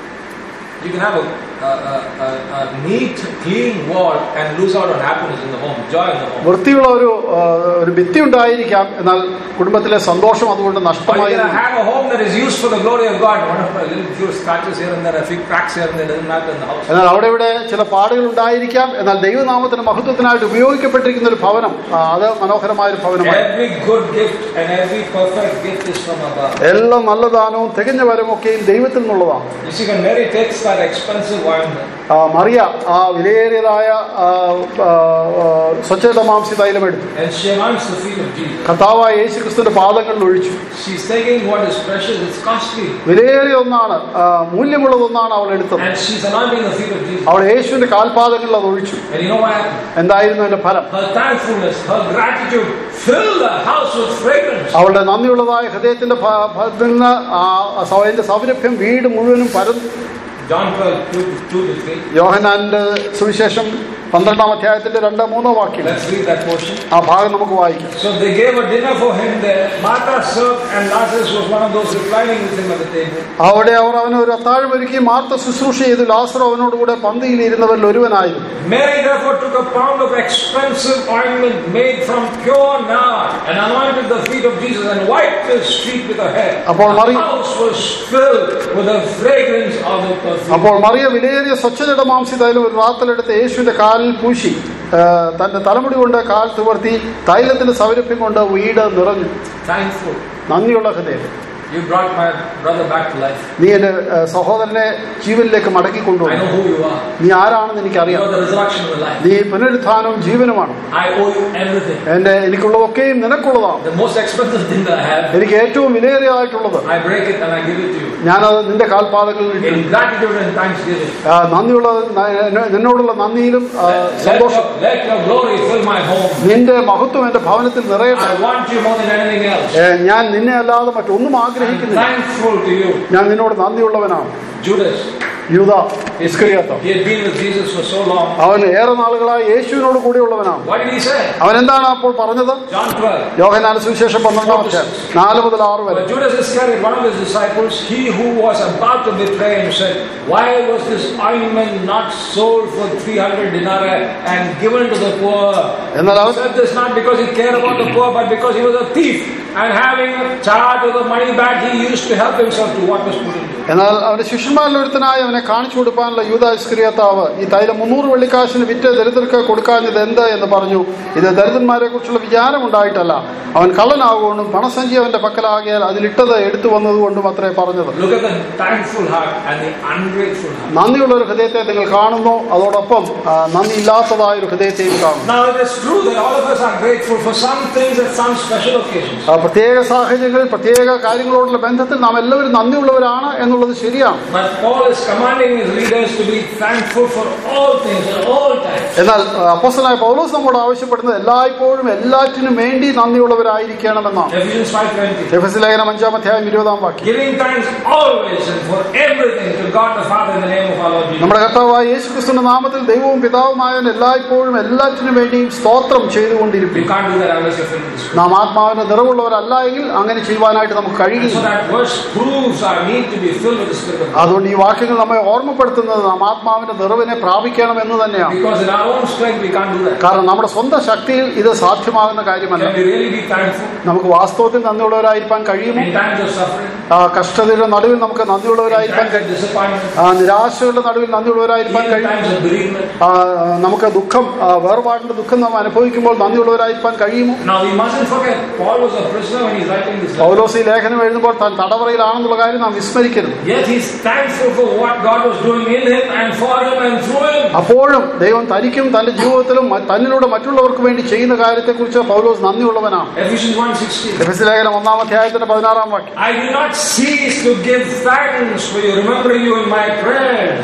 You can have a, a, a, a, a neat, clean wall and lose out on happiness in the home, joy in the home. വൃത്തിയുള്ള ഒരു ആ, ഒരു ഭിത്തി ഉണ്ടായിരിക്കാം എന്നാൽ കുടുംബത്തിലെ സന്തോഷം അതുകൊണ്ട് Or you നഷ്ടമായി can have a home that is used for the glory of God. One of a little few scratches here and there, a few cracks here and there, doesn't matter in the house. എന്നാൽ അവിടെ ഇവിടെ ചില പാടുകൾ ഉണ്ടായിരിക്കാം എന്നാൽ ദൈവനാമത്തിന് മഹത്വത്തിനായിട്ട് ഉപയോഗിക്കപ്പെട്ടിരിക്കുന്ന ഒരു ഭവനം ആ, അത് മനോഹരമായ ഒരു ഭവനമായി Every good gift and every perfect gift is from above. എല്ലാ നല്ല ദാനവും തികഞ്ഞ വരമൊക്കെയും ദൈവത്തിൽ നിന്നുള്ളതാണ് You see, when Mary takes that expensive ointment, ആ, മറിയ ആ വിലയേറിയതായ ആ, ആ, ആ, സ്വച്ഛത മാംസി തൈലം എടുത്തു and she anoints the feet of Jesus, കർത്താവായ യേശു ക്രിസ്തുവിന്റെ പാദങ്ങളിൽ ഒഴിച്ചു she's taking what is precious, it's costly, വിലയേറിയ ഒന്നാണ് ആ, മൂല്യമുള്ളതൊന്നാണ് അവൾ എടുത്തത് and she's anointing the feet of Jesus. അവൾ യേശുവിന്റെ കാൽപാദങ്ങളിൽ അത് ഒഴിച്ചു And you know what happened? എന്തായിരുന്നു അതിന്റെ ഫലം Her thankfulness, her gratitude filled the house with fragrance. അവളുടെ നന്ദിയുള്ളതായ ഹൃദയത്തിന്റെ ഭ- ഭ- നിന്ന് ആ സ- അതിന്റെ സൗരഭ്യം വീട് മുഴുവനും പരന്നു John 12, 2 to 2 to 3. യോഹനാന്റെ സുവിശേഷം പന്ത്രണ്ടാം അധ്യായത്തിന്റെ രണ്ടോ മൂന്നോ വാക്യം Let's read that portion. ആ ഭാഗം നമുക്ക് വായിക്കാം So they gave a dinner for him there. Martha served, and Lazarus was one of those reclining with him at the table. അവിടെ അവർ അവന് ഒരു അത്താഴം ഒരുക്കി മാർത്ത ശുശ്രൂഷ ചെയ്തു ലാസർ അവനോടുകൂടെ പന്തിയിൽ ഇരുന്നവരിൽ ഒരുവനായിരുന്നു Mary therefore took a pound of expensive ointment made from pure nard and anointed the feet of Jesus and wiped his feet with her hair. അപ്പോൾ The മറി- house was filled with the fragrance of the perfume. അപ്പോൾ മറിയ വിലയേറിയ സ്വച്ഛതയുടെ മാംസി തൈലം ഒരു റാത്തലെടുത്ത് യേശുവിന്റെ കാലിൽ പൂശി ആ, തന്റെ തലമുടി കൊണ്ട് കാൽ തുവർത്തി തൈലത്തിന്റെ സൗരഭ്യം കൊണ്ട് വീട് നിറഞ്ഞു Thankful. നന്ദിയുള്ള ഹൃദയം You brought my brother back to life. നീ എന്റെ ആ, സഹോദരനെ ജീവനിലേക്ക് മടക്കി I കൊണ്ടുവന്നു know who you are. നീ ആരാണെന്ന് You എനിക്കറിയാം are the resurrection of the life. നീ പുനരുത്ഥാനവും ജീവനുമാണ് I owe you everything. എന്റെ എനിക്കുള്ളതൊക്കെയും നിനക്കുള്ളതാണ് The most expensive thing that I have, എനിക്ക് ഏറ്റവും വിലയേറിയതായിട്ടുള്ളത് I break it and I give it to you. ഞാനത് നിന്റെ കാൽപാദങ്ങളിൽ ഇട്ടു In gratitude and thanksgiving. ആ, നന്ദിയുള്ള ന- നിന്നോടുള്ള നന്ദിയിലും ആ, Let സന്തോഷം your, let your glory fill my home. നിന്റെ മഹത്വം എന്റെ ഭവനത്തിൽ നിറയട്ടെ I want you more than anything else. ഏ, ഞാൻ നിന്നെ അല്ലാതെ മറ്റൊന്നും I'm ആഗ്രഹിക്കുന്നില്ല thankful to you. ഞാൻ നിന്നോട് നന്ദിയുള്ളവനാണ് Judas, യൂത he ഇസ്കരിയാത്ത he had been with Jesus for so long. അവൻ ഏറെ നാളുകളായി യേശുവിനോട് കൂടിയുള്ളവനാണ് What did he say? അവൻ എന്താണ് അപ്പോൾ പറഞ്ഞത് John 12. യോഹനാന സുവിശേഷം പന്ത്രണ്ടാം അധ്യായം നാല് മുതൽ ആറ് വരെ But Judas Iscariot, one of his disciples, he who was about to betray him, said, Why was this ointment not sold for 300 denarii and given to the poor? എന്നാൽ He അവൻ said this not because he cared about the poor, but because he was a thief. And having charge of the money bag, he used to help himself to what was put into it. എന്നാൽ അവന്റെ ശിഷ്യന്മാരിൽ ഒരുത്തനായി അവനെ കാണിച്ചു കൊടുക്കാനുള്ള യൂത ഇസ്കരിയത്താവ് ഈ തൈലം മുന്നൂറ് വെള്ളിക്കാശിന് വിറ്റ് ദരിദ്രർക്ക് കൊടുക്കാഞ്ഞത് എന്ത് എന്ന് പറഞ്ഞു ഇത് ദരിദ്രന്മാരെ കുറിച്ചുള്ള വിചാരം ഉണ്ടായിട്ടല്ല അവൻ കള്ളനാകുകൊണ്ടും പണസഞ്ചി അവന്റെ പക്കലാകിയാൽ അതിലിട്ടത് എടുത്തു വന്നതുകൊണ്ടും അത്രേ പറഞ്ഞത് Look at the thankful heart and the ungrateful heart. നന്ദിയുള്ള ഒരു ഹൃദയത്തെ നിങ്ങൾ കാണുന്നു അതോടൊപ്പം ആ, നന്ദിയില്ലാത്തതായ ഒരു ഹൃദയത്തെയും കാണുന്നു Now it is true that all of us are grateful for some things at some special occasions. ആ, പ്രത്യേക സാഹചര്യങ്ങളിൽ പ്രത്യേക കാര്യങ്ങളോടുള്ള ബന്ധത്തിൽ നാം എല്ലാവരും നന്ദിയുള്ളവരാണ് എന്നുള്ളത് ശരിയാണ് But Paul is commanding his readers to be thankful for all things at all times. എന്നാൽ അപ്പോസ്തലനായ പൗലോസ് നമ്മോട് ആവശ്യപ്പെടുന്നത് എല്ലായ്പ്പോഴും എല്ലാറ്റിനും വേണ്ടി നന്ദിയുള്ളവരായിരിക്കണമെന്നാണ് Ephesians 5.20 എഫ് എസ് ലേഖനം അഞ്ചാം അധ്യായം ഇരുപതാം വാക്യം Giving thanks always and for everything to God the Father in the name of our Lord Jesus. നമ്മുടെ കർത്താവായ യേശു ക്രിസ്തുവിന്റെ നാമത്തിൽ ദൈവവും പിതാവുമായവൻ എല്ലായ്പ്പോഴും എല്ലാറ്റിനും വേണ്ടിയും സ്തോത്രം You ചെയ്തുകൊണ്ടിരിക്കും can't do that unless you're filled with the Spirit. നാം ആത്മാവിന്റെ നിറവുള്ളവരല്ല എങ്കിൽ അങ്ങനെ ചെയ്യുവാനായിട്ട് നമുക്ക് And so കഴിയില്ല that verse proves our need to be filled with the Spirit of God. അതുകൊണ്ട് ഈ വാക്യങ്ങൾ നമ്മെ ഓർമ്മപ്പെടുത്തുന്നത് നാം ആത്മാവിന്റെ നിറവിനെ പ്രാപിക്കണം എന്ന് തന്നെയാണ് Because in our own strength we can't do that. കാരണം നമ്മുടെ സ്വന്തം ശക്തിയിൽ ഇത് സാധ്യമാകുന്ന കാര്യമല്ല Can we really be thankful നമുക്ക് വാസ്തവത്തിൽ നന്ദിയുള്ളവരായിരിക്കാൻ കഴിയുമോ in times of suffering, ആ കഷ്ടതയുടെ നടുവിൽ നമുക്ക് in നന്ദിയുള്ളവരായിരിക്കാൻ times of disappointment, ആ നിരാശയുടെ നടുവിൽ നന്ദിയുള്ളവരായിരിക്കാൻ even in കഴിയും times of bereavement? ആ, നമുക്ക് ദുഃഖം ആ, വേർപാടിന്റെ ദുഃഖം നാം അനുഭവിക്കുമ്പോൾ നന്ദിയുള്ളവരായിരിക്കാൻ കഴിയുമോ Now we mustn't forget, Paul was a prisoner when he's writing this letter. പൗലോസ് ഈ ലേഖനം എഴുതുമ്പോൾ താൻ തടവറയിലാണെന്നുള്ള കാര്യം നാം വിസ്മരിക്കരുത് Yet he's thankful for what God was doing in him and for him and through him. അപ്പോഴും ദൈവം തനിക്കും തന്റെ ജീവിതത്തിലും മ- തന്നിലൂടെ മറ്റുള്ളവർക്ക് വേണ്ടി ചെയ്യുന്ന കാര്യത്തെക്കുറിച്ച് പൗലോസ് നന്ദിയുള്ളവനാണ് Ephesians 1.16 എഫ് എസ് ലേഖനം ഒന്നാം അധ്യായത്തിന്റെ പതിനാറാം വാക്യം I do not cease to give thanks for you, remembering you in my prayers.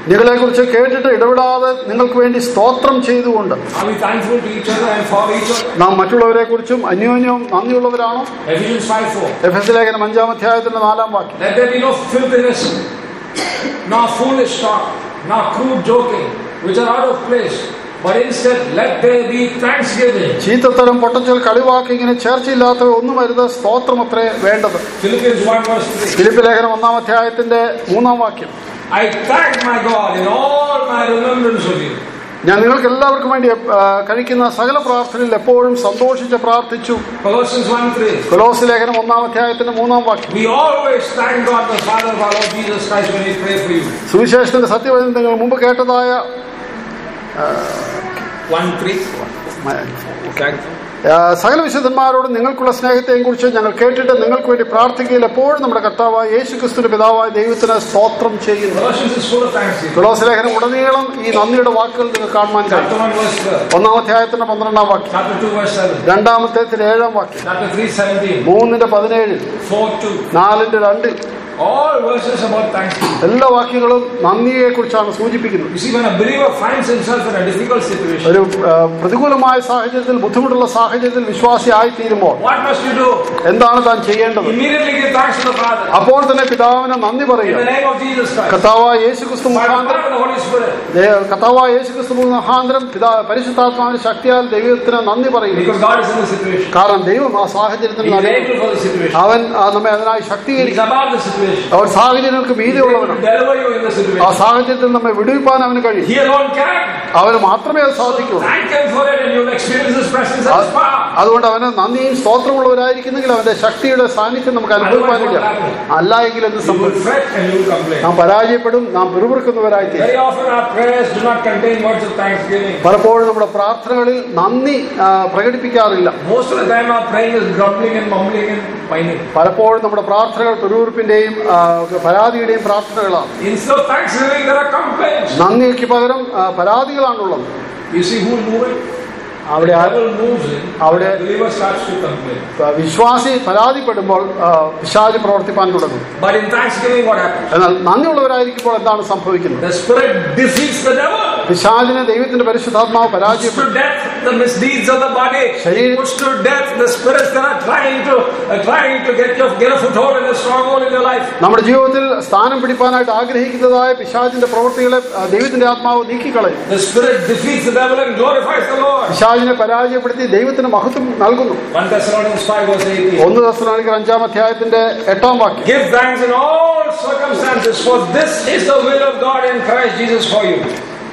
നിങ്ങളെക്കുറിച്ച് കേട്ടിട്ട് ഇടപെടാതെ നിങ്ങൾക്ക് വേണ്ടി സ്തോത്രം ചെയ്തുകൊണ്ട് Are we thankful to each other and for each other? നാം മറ്റുള്ളവരെ കുറിച്ചും അന്യോന്യവും നന്ദിയുള്ളവരാണോ Ephesians 5 4. എഫ് എസ് ലേഖനം അഞ്ചാം അധ്യായത്തിന്റെ നാലാം വാക്യം Let there be no filthiness, nor foolish talk, nor crude joking, which are out of place, but instead let there be thanksgiving. ചീത്തത്തരം പൊട്ടച്ചൽ കളിവാക്ക് ഇങ്ങനെ ചേർച്ചയില്ലാത്തവ ഒന്നും വരുത് സ്തോത്രം അത്രേ വേണ്ടത് Philippians 1 verse 3. ഫിലിപ്പ് ലേഖനം ഒന്നാം അധ്യായത്തിന്റെ മൂന്നാം വാക്യം I thank my God in all my remembrance of you. ഞാൻ നിങ്ങൾക്ക് എല്ലാവർക്കും വേണ്ടി ആ, കഴിക്കുന്ന സകല പ്രാർത്ഥനയിൽ എപ്പോഴും സന്തോഷിച്ച് പ്രാർത്ഥിച്ചു Colossians 1 3. കൊലോസ് ലേഖനം ഒന്നാം അധ്യായത്തിന്റെ മൂന്നാം വാക്യം We always thank God the Father of our Lord Jesus Christ when we pray for you. സുവിശേഷത്തിന്റെ സത്യവചനം നിങ്ങൾ മുമ്പ് കേട്ടതായ 1 3. ആ, സകല വിശുദ്ധന്മാരോട് നിങ്ങൾക്കുള്ള സ്നേഹത്തെയും കുറിച്ച് ഞങ്ങൾ കേട്ടിട്ട് നിങ്ങൾക്ക് വേണ്ടി പ്രാർത്ഥിക്കുകയിൽ എപ്പോഴും നമ്മുടെ കർത്താവായ യേശു ക്രിസ്തുവിന്റെ പിതാവായ ദൈവത്തിന് സ്തോത്രം ചെയ്യുന്നു Colossians is full of thanksgiving. കൊലോസ് ലേഖനം ഉടനീളം ഈ നന്ദിയുടെ വാക്കുകൾ നിങ്ങൾ കാണുവാൻ Chapter കഴിയും 1 verse 12. ഒന്നാം അധ്യായത്തിന്റെ പന്ത്രണ്ടാം വാക്യം Chapter 2 verse 7. രണ്ടാമത്തെ ഏഴാം വാക്യം Chapter 3 17. മൂന്നിന്റെ പതിനേഴിൽ 4 2. നാലിന്റെ രണ്ടിൽ All verses about thanksgiving. എല്ലാ വാക്യങ്ങളും നന്ദിയെ കുറിച്ചാണ് സൂചിപ്പിക്കുന്നത് You see, when a believer finds himself in a difficult situation, ഒരു ആ, പ്രതികൂലമായ സാഹചര്യത്തിൽ ബുദ്ധിമുട്ടുള്ള സാഹചര്യത്തിൽ വിശ്വാസിയായി തീരുമ്പോൾ what must you do? എന്താണ് താൻ ചെയ്യേണ്ടത് Immediately give thanks to the Father. അപ്പോൾ തന്നെ പിതാവിന് നന്ദി In the പറയുക name of Jesus Christ. കർത്താവായ യേശു ക്രിസ്തു By the മുഖാന്തരം power of the Holy Spirit. ദേ- കർത്താവായ യേശു ക്രിസ്തു മുഖാന്തരം പിതാ പരിശുദ്ധാത്മാവിന്റെ ശക്തിയാൽ ദൈവത്തിന് നന്ദി പറയുക Because God is in the situation. കാരണം ദൈവം ആ സാഹചര്യത്തിൽ He is നന്ദി able for the situation. അവൻ ആ, നമ്മെ അതിനായി He is ശക്തീകരിക്കും above the situation. അവൻ സാഹചര്യങ്ങൾക്ക് He is able to വീതിയുള്ളവനാണ് deliver you in the ആ situation. സാഹചര്യത്തിൽ നമ്മെ വിടുവിപ്പാൻ അവന് കഴിയും He alone can. അവന് മാത്രമേ അത് സാധിക്കുള്ളൂ Thank Him for it and you'll experience His presence and His power. അതുകൊണ്ട് അവന് നന്ദിയും സ്തോത്രമുള്ളവരായിരിക്കുന്നെങ്കിൽ അവന്റെ ശക്തിയുടെ സാന്നിധ്യം നമുക്ക് അനുഭവിക്കാനില്ല അല്ല എങ്കിൽ എന്ത് You will സംഭവിക്കും fret and you will complain. നാം പരാജയപ്പെടും നാം പിറുപിറുക്കുന്നവരായി തീരും Very often our prayers do not contain words of thanksgiving. പലപ്പോഴും നമ്മുടെ പ്രാർത്ഥനകളിൽ നന്ദി ആ, പ്രകടിപ്പിക്കാറില്ല Most of the time our praying is grumbling and mumbling and whining. പലപ്പോഴും നമ്മുടെ പ്രാർത്ഥനകൾ പിറുപിറുപ്പിന്റെയും ആ, പരാതിയുടെയും പ്രാർത്ഥനകളാണ് Instead of thanksgiving, there are complaints. നന്ദിക്ക് പകരം ആ, പരാതികളാണുള്ളത് You see who move it? അവിടെ The ആ- devil moves it. അവിടെ- The believer starts to complain. വിശ്വാസി പരാതിപ്പെടുമ്പോൾ ആ, പിശാച് പ്രവർത്തിപ്പാൻ തുടങ്ങും But in thanksgiving, what happens? എന്നാൽ നന്ദിയുള്ളവരായിരിക്കുമ്പോൾ എന്താണ് സംഭവിക്കുന്നത് The Spirit defeats the devil. പിശാചിനെ ദൈവത്തിന്റെ പരിശുദ്ധാത്മാവ് Puts പരാജയപ്പെടും to death the misdeeds of the body. ശരീരം- Puts to death the spirits that are trying to uh, trying to get your get a foothold and a stronghold in your life. നമ്മുടെ ജീവിതത്തിൽ സ്ഥാനം പിടിപ്പാനായിട്ട് ആഗ്രഹിക്കുന്നതായ പിശാചിന്റെ പ്രവൃത്തികളെ ആ, ദൈവത്തിന്റെ ആത്മാവ് നീക്കിക്കളയും The Spirit defeats the devil and glorifies the Lord. പിശാചിനെ പരാജയപ്പെടുത്തി ദൈവത്തിന് മഹത്വം നൽകുന്നു 1 Thessalonians 5 verse 18. ഒന്ന് ദശനാണിക്കർ അഞ്ചാം അധ്യായത്തിന്റെ എട്ടാം വാക്യം Give thanks in all circumstances, for this is the will of God in Christ Jesus for you.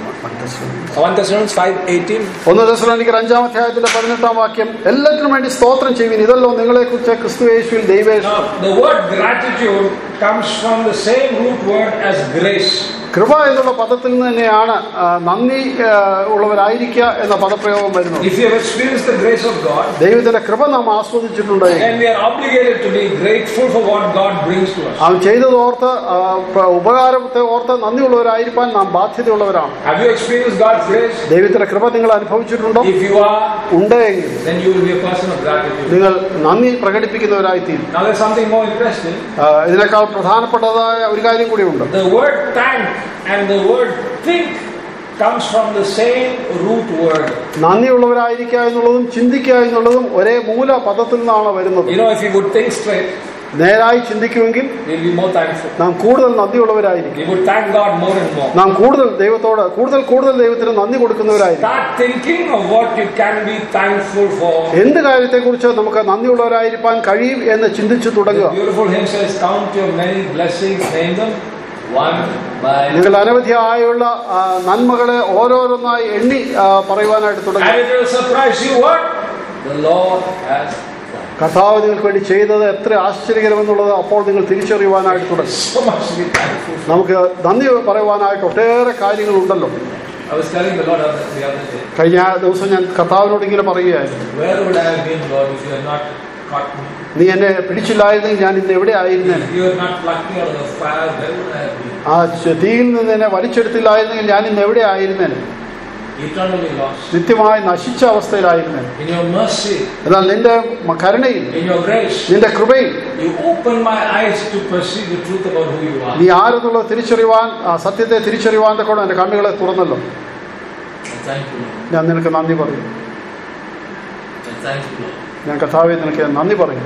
1 Thessalonians 5 18. ഒന്ന് ദശനാണിക്കർ അഞ്ചാം അധ്യായത്തിന്റെ പതിനെട്ടാം വാക്യം എല്ലാത്തിനും വേണ്ടി സ്തോത്രം ചെയ്യുവിൻ ഇതല്ലോ നിങ്ങളെ കുറിച്ച് ക്രിസ്തു യേശുവിൽ ദൈവേശു Now, the word gratitude comes from the same root word as grace. കൃപ എന്നുള്ള പദത്തിൽ നിന്ന് തന്നെയാണ് ആ, നന്ദി ആ, ഉള്ളവരായിരിക്കുക എന്ന പദപ്രയോഗം വരുന്നത് If you have experienced the grace of God, ദൈവത്തിന്റെ കൃപ നാം ആസ്വദിച്ചിട്ടുണ്ടെങ്കിൽ then we are obligated to be grateful for what God brings to us. അവൻ ചെയ്തത് ഓർത്ത് ആ, പ- ഉപകാരത്തെ ഓർത്ത് നന്ദിയുള്ളവരായിരിക്കാൻ നാം ബാധ്യതയുള്ളവരാണ് Have you experienced God's grace? ദൈവത്തിന്റെ കൃപ നിങ്ങൾ അനുഭവിച്ചിട്ടുണ്ടോ If you are, ഉണ്ടെങ്കിൽ then you will be a person of gratitude. നിങ്ങൾ നന്ദി പ്രകടിപ്പിക്കുന്നവരായിത്തീരും Now, there's something more interesting. ആ, ഇതിനേക്കാൾ പ്രധാനപ്പെട്ടതായ ഒരു കാര്യം കൂടിയുണ്ട് The word thank and the word think comes from the same root word. നന്ദിയുള്ളവരായിരിക്കുക എന്നുള്ളതും ചിന്തിക്കുക എന്നുള്ളതും ഒരേ മൂല പദത്തിൽ നിന്നാണ് വരുന്നത് You know, if you would think straight, നേരായി ചിന്തിക്കുമെങ്കിൽ we'll be more thankful. നാം കൂടുതൽ നന്ദിയുള്ളവരായിരിക്കും We would thank God more and more. നാം കൂടുതൽ ദൈവത്തോട് കൂടുതൽ കൂടുതൽ ദൈവത്തിന് നന്ദി കൊടുക്കുന്നവരായിരിക്കും Start thinking of what you can be thankful for. എന്ത് കാര്യത്തെക്കുറിച്ച് നമുക്ക് നന്ദിയുള്ളവരായിരിക്കാൻ കഴിയും എന്ന് ചിന്തിച്ചു തുടങ്ങുക The beautiful hymn says, Count your many blessings, name them one by നിങ്ങൾ അനവധിയായുള്ള ആ, നന്മകളെ ഓരോരോന്നായി എണ്ണി ആ, പറയുവാനായിട്ട് തുടങ്ങുക And it will surprise you what? The Lord has done. കർത്താവ് നിങ്ങൾക്ക് വേണ്ടി ചെയ്തത് എത്ര ആശ്ചര്യകരമെന്നുള്ളത് അപ്പോൾ നിങ്ങൾ തിരിച്ചറിയുവാനായിട്ട് തുടങ്ങും So much to be thankful for. നമുക്ക് നന്ദി പറയുവാനായിട്ട് ഒട്ടേറെ കാര്യങ്ങളുണ്ടല്ലോ I was telling the Lord the the other day, കഴിഞ്ഞ ദിവസം ഞാൻ കർത്താവിനോട് ഇങ്ങനെ പറയുകയായിരുന്നു where would I have been, Lord, if you had not caught me? നീ എന്നെ പിടിച്ചില്ലായിരുന്നെങ്കിൽ ഞാൻ ഇന്ന് എവിടെ ആയിരുന്നേനെ If you had not plucked me out of the fire, where would I have been? ആ ച- തീയിൽ നിന്ന് എന്നെ വലിച്ചെടുത്തില്ലായിരുന്നെങ്കിൽ ഞാൻ ഇന്ന് എവിടെ ആയിരുന്നേനെ eternally lost. നിത്യമായി നശിച്ച അവസ്ഥയിലായിരുന്നു In your mercy, എന്നാൽ നിന്റെ മ- കരുണയിൽ in your grace, നിന്റെ കൃപയിൽ you open my eyes to perceive the truth about who you are. നീ ആരെന്നുള്ളത് തിരിച്ചറിയുവാൻ ആ സത്യത്തെ തിരിച്ചറിയുവാൻ തക്കോണം എൻ്റെ കണ്ണുകളെ തുറന്നല്ലോ I thank you, Lord. ഞാൻ നിനക്ക് നന്ദി പറയും I thank you, Lord. ഞാൻ കഥാവെ നിനക്ക് നന്ദി പറയും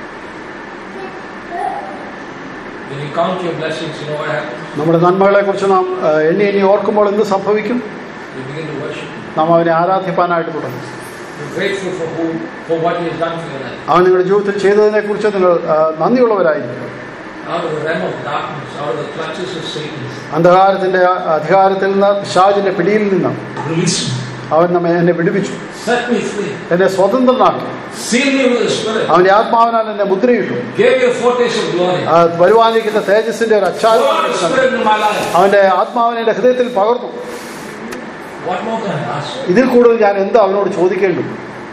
When you count your blessings, you know what happens? നമ്മുടെ നന്മകളെ കുറിച്ച് നാം ആ, എണ്ണി എണ്ണി ഓർക്കുമ്പോൾ എന്ത് സംഭവിക്കും You begin to worship Him. നാം അവനെ ആരാധിപ്പാനായിട്ട് തുടങ്ങും You're grateful for who, for what He has done for your life. അവൻ നിങ്ങളുടെ ജീവിതത്തിൽ ചെയ്തതിനെ കുറിച്ച് നിങ്ങൾ ആ, നന്ദിയുള്ളവരായിരിക്കും Out of the realm of darkness, out of the clutches of Satan, അന്ധകാരത്തിന്റെ അധികാരത്തിൽ നിന്ന് പിശാചിന്റെ പിടിയിൽ നിന്ന് release me. അവൻ നമ്മെ എന്നെ വിടുവിച്ചു Set me free. എന്നെ സ്വതന്ത്രനാക്കി Seal me with the Spirit. അവന്റെ ആത്മാവിനാൽ എന്നെ മുദ്രയിട്ടു Gave me a foretaste of glory. ആ, വരുവാനിരിക്കുന്ന തേജസ്സിന്റെ ഒരു അച്ചാരം Pour out the Spirit in my life. അവന്റെ ആത്മാവിനെ എന്റെ ഹൃദയത്തിൽ പകർന്നു What more can I ask? ഇതിൽ കൂടുതൽ ഞാൻ എന്താ അവനോട് ചോദിക്കേണ്ടു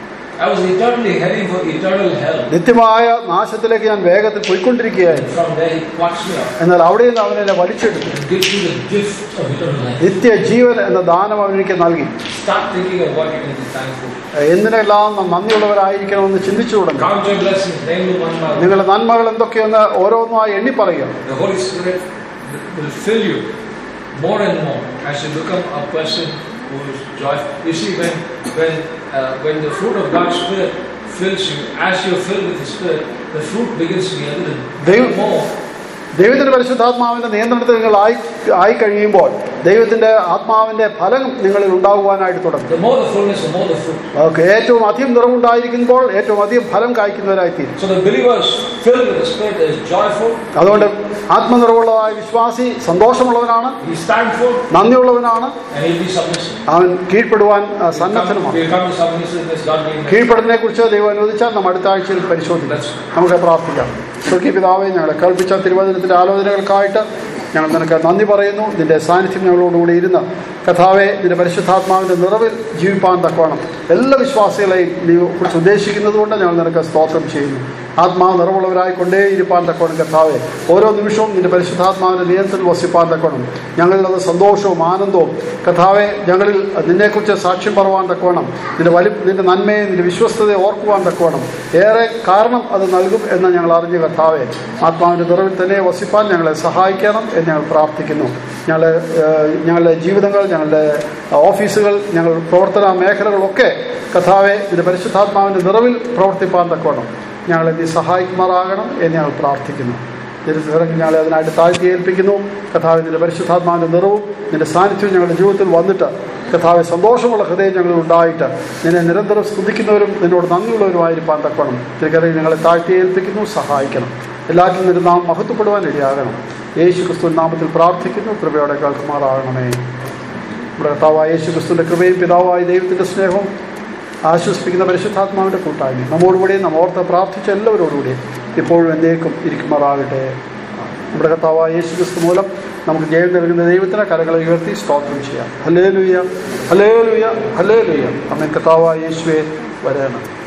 I was eternally heading for eternal hell. നിത്യമായ നാശത്തിലേക്ക് ഞാൻ വേഗത്തിൽ പോയിക്കൊണ്ടിരിക്കുകയായിരുന്നു And from there, He plucks me up എന്നാൽ അവിടെ നിന്ന് അവൻ എന്നെ വലിച്ചെടുത്തു and gives me the gift of eternal life. നിത്യ ജീവൻ എന്ന ദാനം അവൻ എനിക്ക് നൽകി Start thinking of what you can be thankful for. എന്തിനെല്ലാം നാം നന്ദിയുള്ളവരായിരിക്കണമെന്ന് ചിന്തിച്ചു തുടങ്ങി Count your blessings, name them one by one. നിങ്ങളുടെ നന്മകൾ എന്തൊക്കെയെന്ന് ഓരോന്നുമായി എണ്ണി പറയുക The Holy Spirit will fill you more and more as you become a person who is joyful. You see, when when uh, when the fruit of God's Spirit fills you, as you're filled with His Spirit, the fruit begins to be evident. They- The more ദൈവത്തിന്റെ പരിശുദ്ധാത്മാവിന്റെ നിയന്ത്രണത്തിൽ നിങ്ങൾ ആയി ആയി കഴിയുമ്പോൾ ദൈവത്തിന്റെ ആത്മാവിന്റെ ഫലം നിങ്ങളിൽ ഉണ്ടാകുവാനായിട്ട് തുടങ്ങും the more the fullness, the more the fruit. Okay ഏറ്റവും അധികം നിറവുണ്ടായിരിക്കുമ്പോൾ ഏറ്റവും അധികം ഫലം കായ്ക്കുന്നവരായിത്തീരും So the believers filled with the Spirit is joyful, അതുകൊണ്ട് ആത്മനിറവുള്ളതായ വിശ്വാസി സന്തോഷമുള്ളവനാണ് he's thankful, നന്ദിയുള്ളവനാണ് and he'll be submissive. അവൻ കീഴ്പ്പെടുവാൻ ആ, We'll come, സന്നദ്ധനുമാണ് we'll come to submissiveness, God willing. കീഴ്പ്പെടുന്നതിനെ കുറിച്ച് ദൈവം അനുവദിച്ചാൽ നാം അടുത്ത ആഴ്ചയിൽ പരിശോധിക്കാം Let's നമുക്ക് പ്രാർത്ഥിക്കാം സ്വർഗീയ പിതാവെ ഞങ്ങളെ കൽപ്പിച്ച തിരുവചനത്തിന്റെ ആലോചനകൾക്കായിട്ട് ഞങ്ങൾ നിനക്ക് നന്ദി പറയുന്നു നിന്റെ സാന്നിധ്യം ഞങ്ങളോടുകൂടി ഇരുന്ന് കഥാവെ നിന്റെ പരിശുദ്ധാത്മാവിന്റെ നിറവിൽ ജീവിപ്പാൻ തക്കവണ്ണം എല്ലാ വിശ്വാസികളെയും നീ കുറിച്ച് ഉദ്ദേശിക്കുന്നത് കൊണ്ട് ഞങ്ങൾ നിനക്ക് സ്തോത്രം ചെയ്യുന്നു ആത്മാവ് നിറവുള്ളവരായി കൊണ്ടേ ഇരിപ്പാൻ തക്കവണ്ണം കഥാവെ ഓരോ നിമിഷവും നിന്റെ പരിശുദ്ധാത്മാവിന്റെ നിയന്ത്രണത്തിൽ വസിപ്പാൻ തക്കവണ്ണം ഞങ്ങളിൽ അത് സന്തോഷവും ആനന്ദവും കഥാവെ ഞങ്ങളിൽ നിന്നെക്കുറിച്ച് സാക്ഷ്യം പറവാൻ തക്കവണ്ണം നിന്റെ വലി നിന്റെ നന്മയെ നിന്റെ വിശ്വസ്തതയെ ഓർക്കുവാൻ തക്കവണ്ണം ഏറെ കാരണം അത് നൽകും എന്ന് ഞങ്ങൾ അറിഞ്ഞു കഥാവെ ആത്മാവിന്റെ നിറവിൽ തന്നെ വസിപ്പാൻ ഞങ്ങളെ സഹായിക്കണം എന്ന് ഞങ്ങൾ പ്രാർത്ഥിക്കുന്നു ഞങ്ങൾ ഞങ്ങളുടെ ജീവിതങ്ങൾ ഞങ്ങളുടെ ഓഫീസുകൾ ഞങ്ങളുടെ പ്രവർത്തന മേഖലകളൊക്കെ കഥാവെ നിന്റെ പരിശുദ്ധാത്മാവിന്റെ നിറവിൽ പ്രവർത്തിപ്പാൻ തക്കവണ്ണം ഞങ്ങളെ നീ സഹായിക്കുമാറാകണം എന്ന് ഞങ്ങൾ പ്രാർത്ഥിക്കുന്നു തിരുത്തിറങ്ങി ഞങ്ങളെ അതിനായിട്ട് താഴ്ത്തി ഏൽപ്പിക്കുന്നു കഥാവ് നിന്റെ പരിശുദ്ധാത്മാവിന്റെ നിറവും നിന്റെ സാന്നിധ്യവും ഞങ്ങളുടെ ജീവിതത്തിൽ വന്നിട്ട് കഥാവ് സന്തോഷമുള്ള ഹൃദയം ഞങ്ങളിൽ ഉണ്ടായിട്ട് നിന്നെ നിരന്തരം സ്തുതിക്കുന്നവരും നിന്നോട് നന്ദിയുള്ളവരുമായിരിക്കാൻ തക്കണം തിരുക്കറിയിൽ ഞങ്ങളെ താഴ്ത്തി ഏൽപ്പിക്കുന്നു സഹായിക്കണം എല്ലാറ്റിലും നിന്റെ നാം മഹത്വപ്പെടുവാൻ ഇടയാകണം യേശു ക്രിസ്തു നാമത്തിൽ പ്രാർത്ഥിക്കുന്നു കൃപയോടെ കേൾക്കുമാറാകണമേ നമ്മുടെ കർത്താവായ യേശു ക്രിസ്തുവിന്റെ കൃപയും പിതാവായ ദൈവത്തിന്റെ സ്നേഹവും ആശ്വസിപ്പിക്കുന്ന പരിശുദ്ധാത്മാവിന്റെ കൂട്ടായ്മ നമ്മോടുകൂടി നാം ഓർത്ത് പ്രാർത്ഥിച്ച എല്ലാവരോടുകൂടി ഇപ്പോഴും എന്നേക്കും ഇരിക്കുമാറാകട്ടെ നമ്മുടെ കർത്താവായ യേശു ക്രിസ്തു മൂലം നമുക്ക് ജയം നൽകുന്ന ദൈവത്തിന് കരകളെ ഉയർത്തി സ്തോത്രം ചെയ്യാം ഹലേ ലുയ്യ ഹലേ ലുയ്യ ഹലേ ലുയ്യ അമ്മ കർത്താവായ യേശുവെ വരണം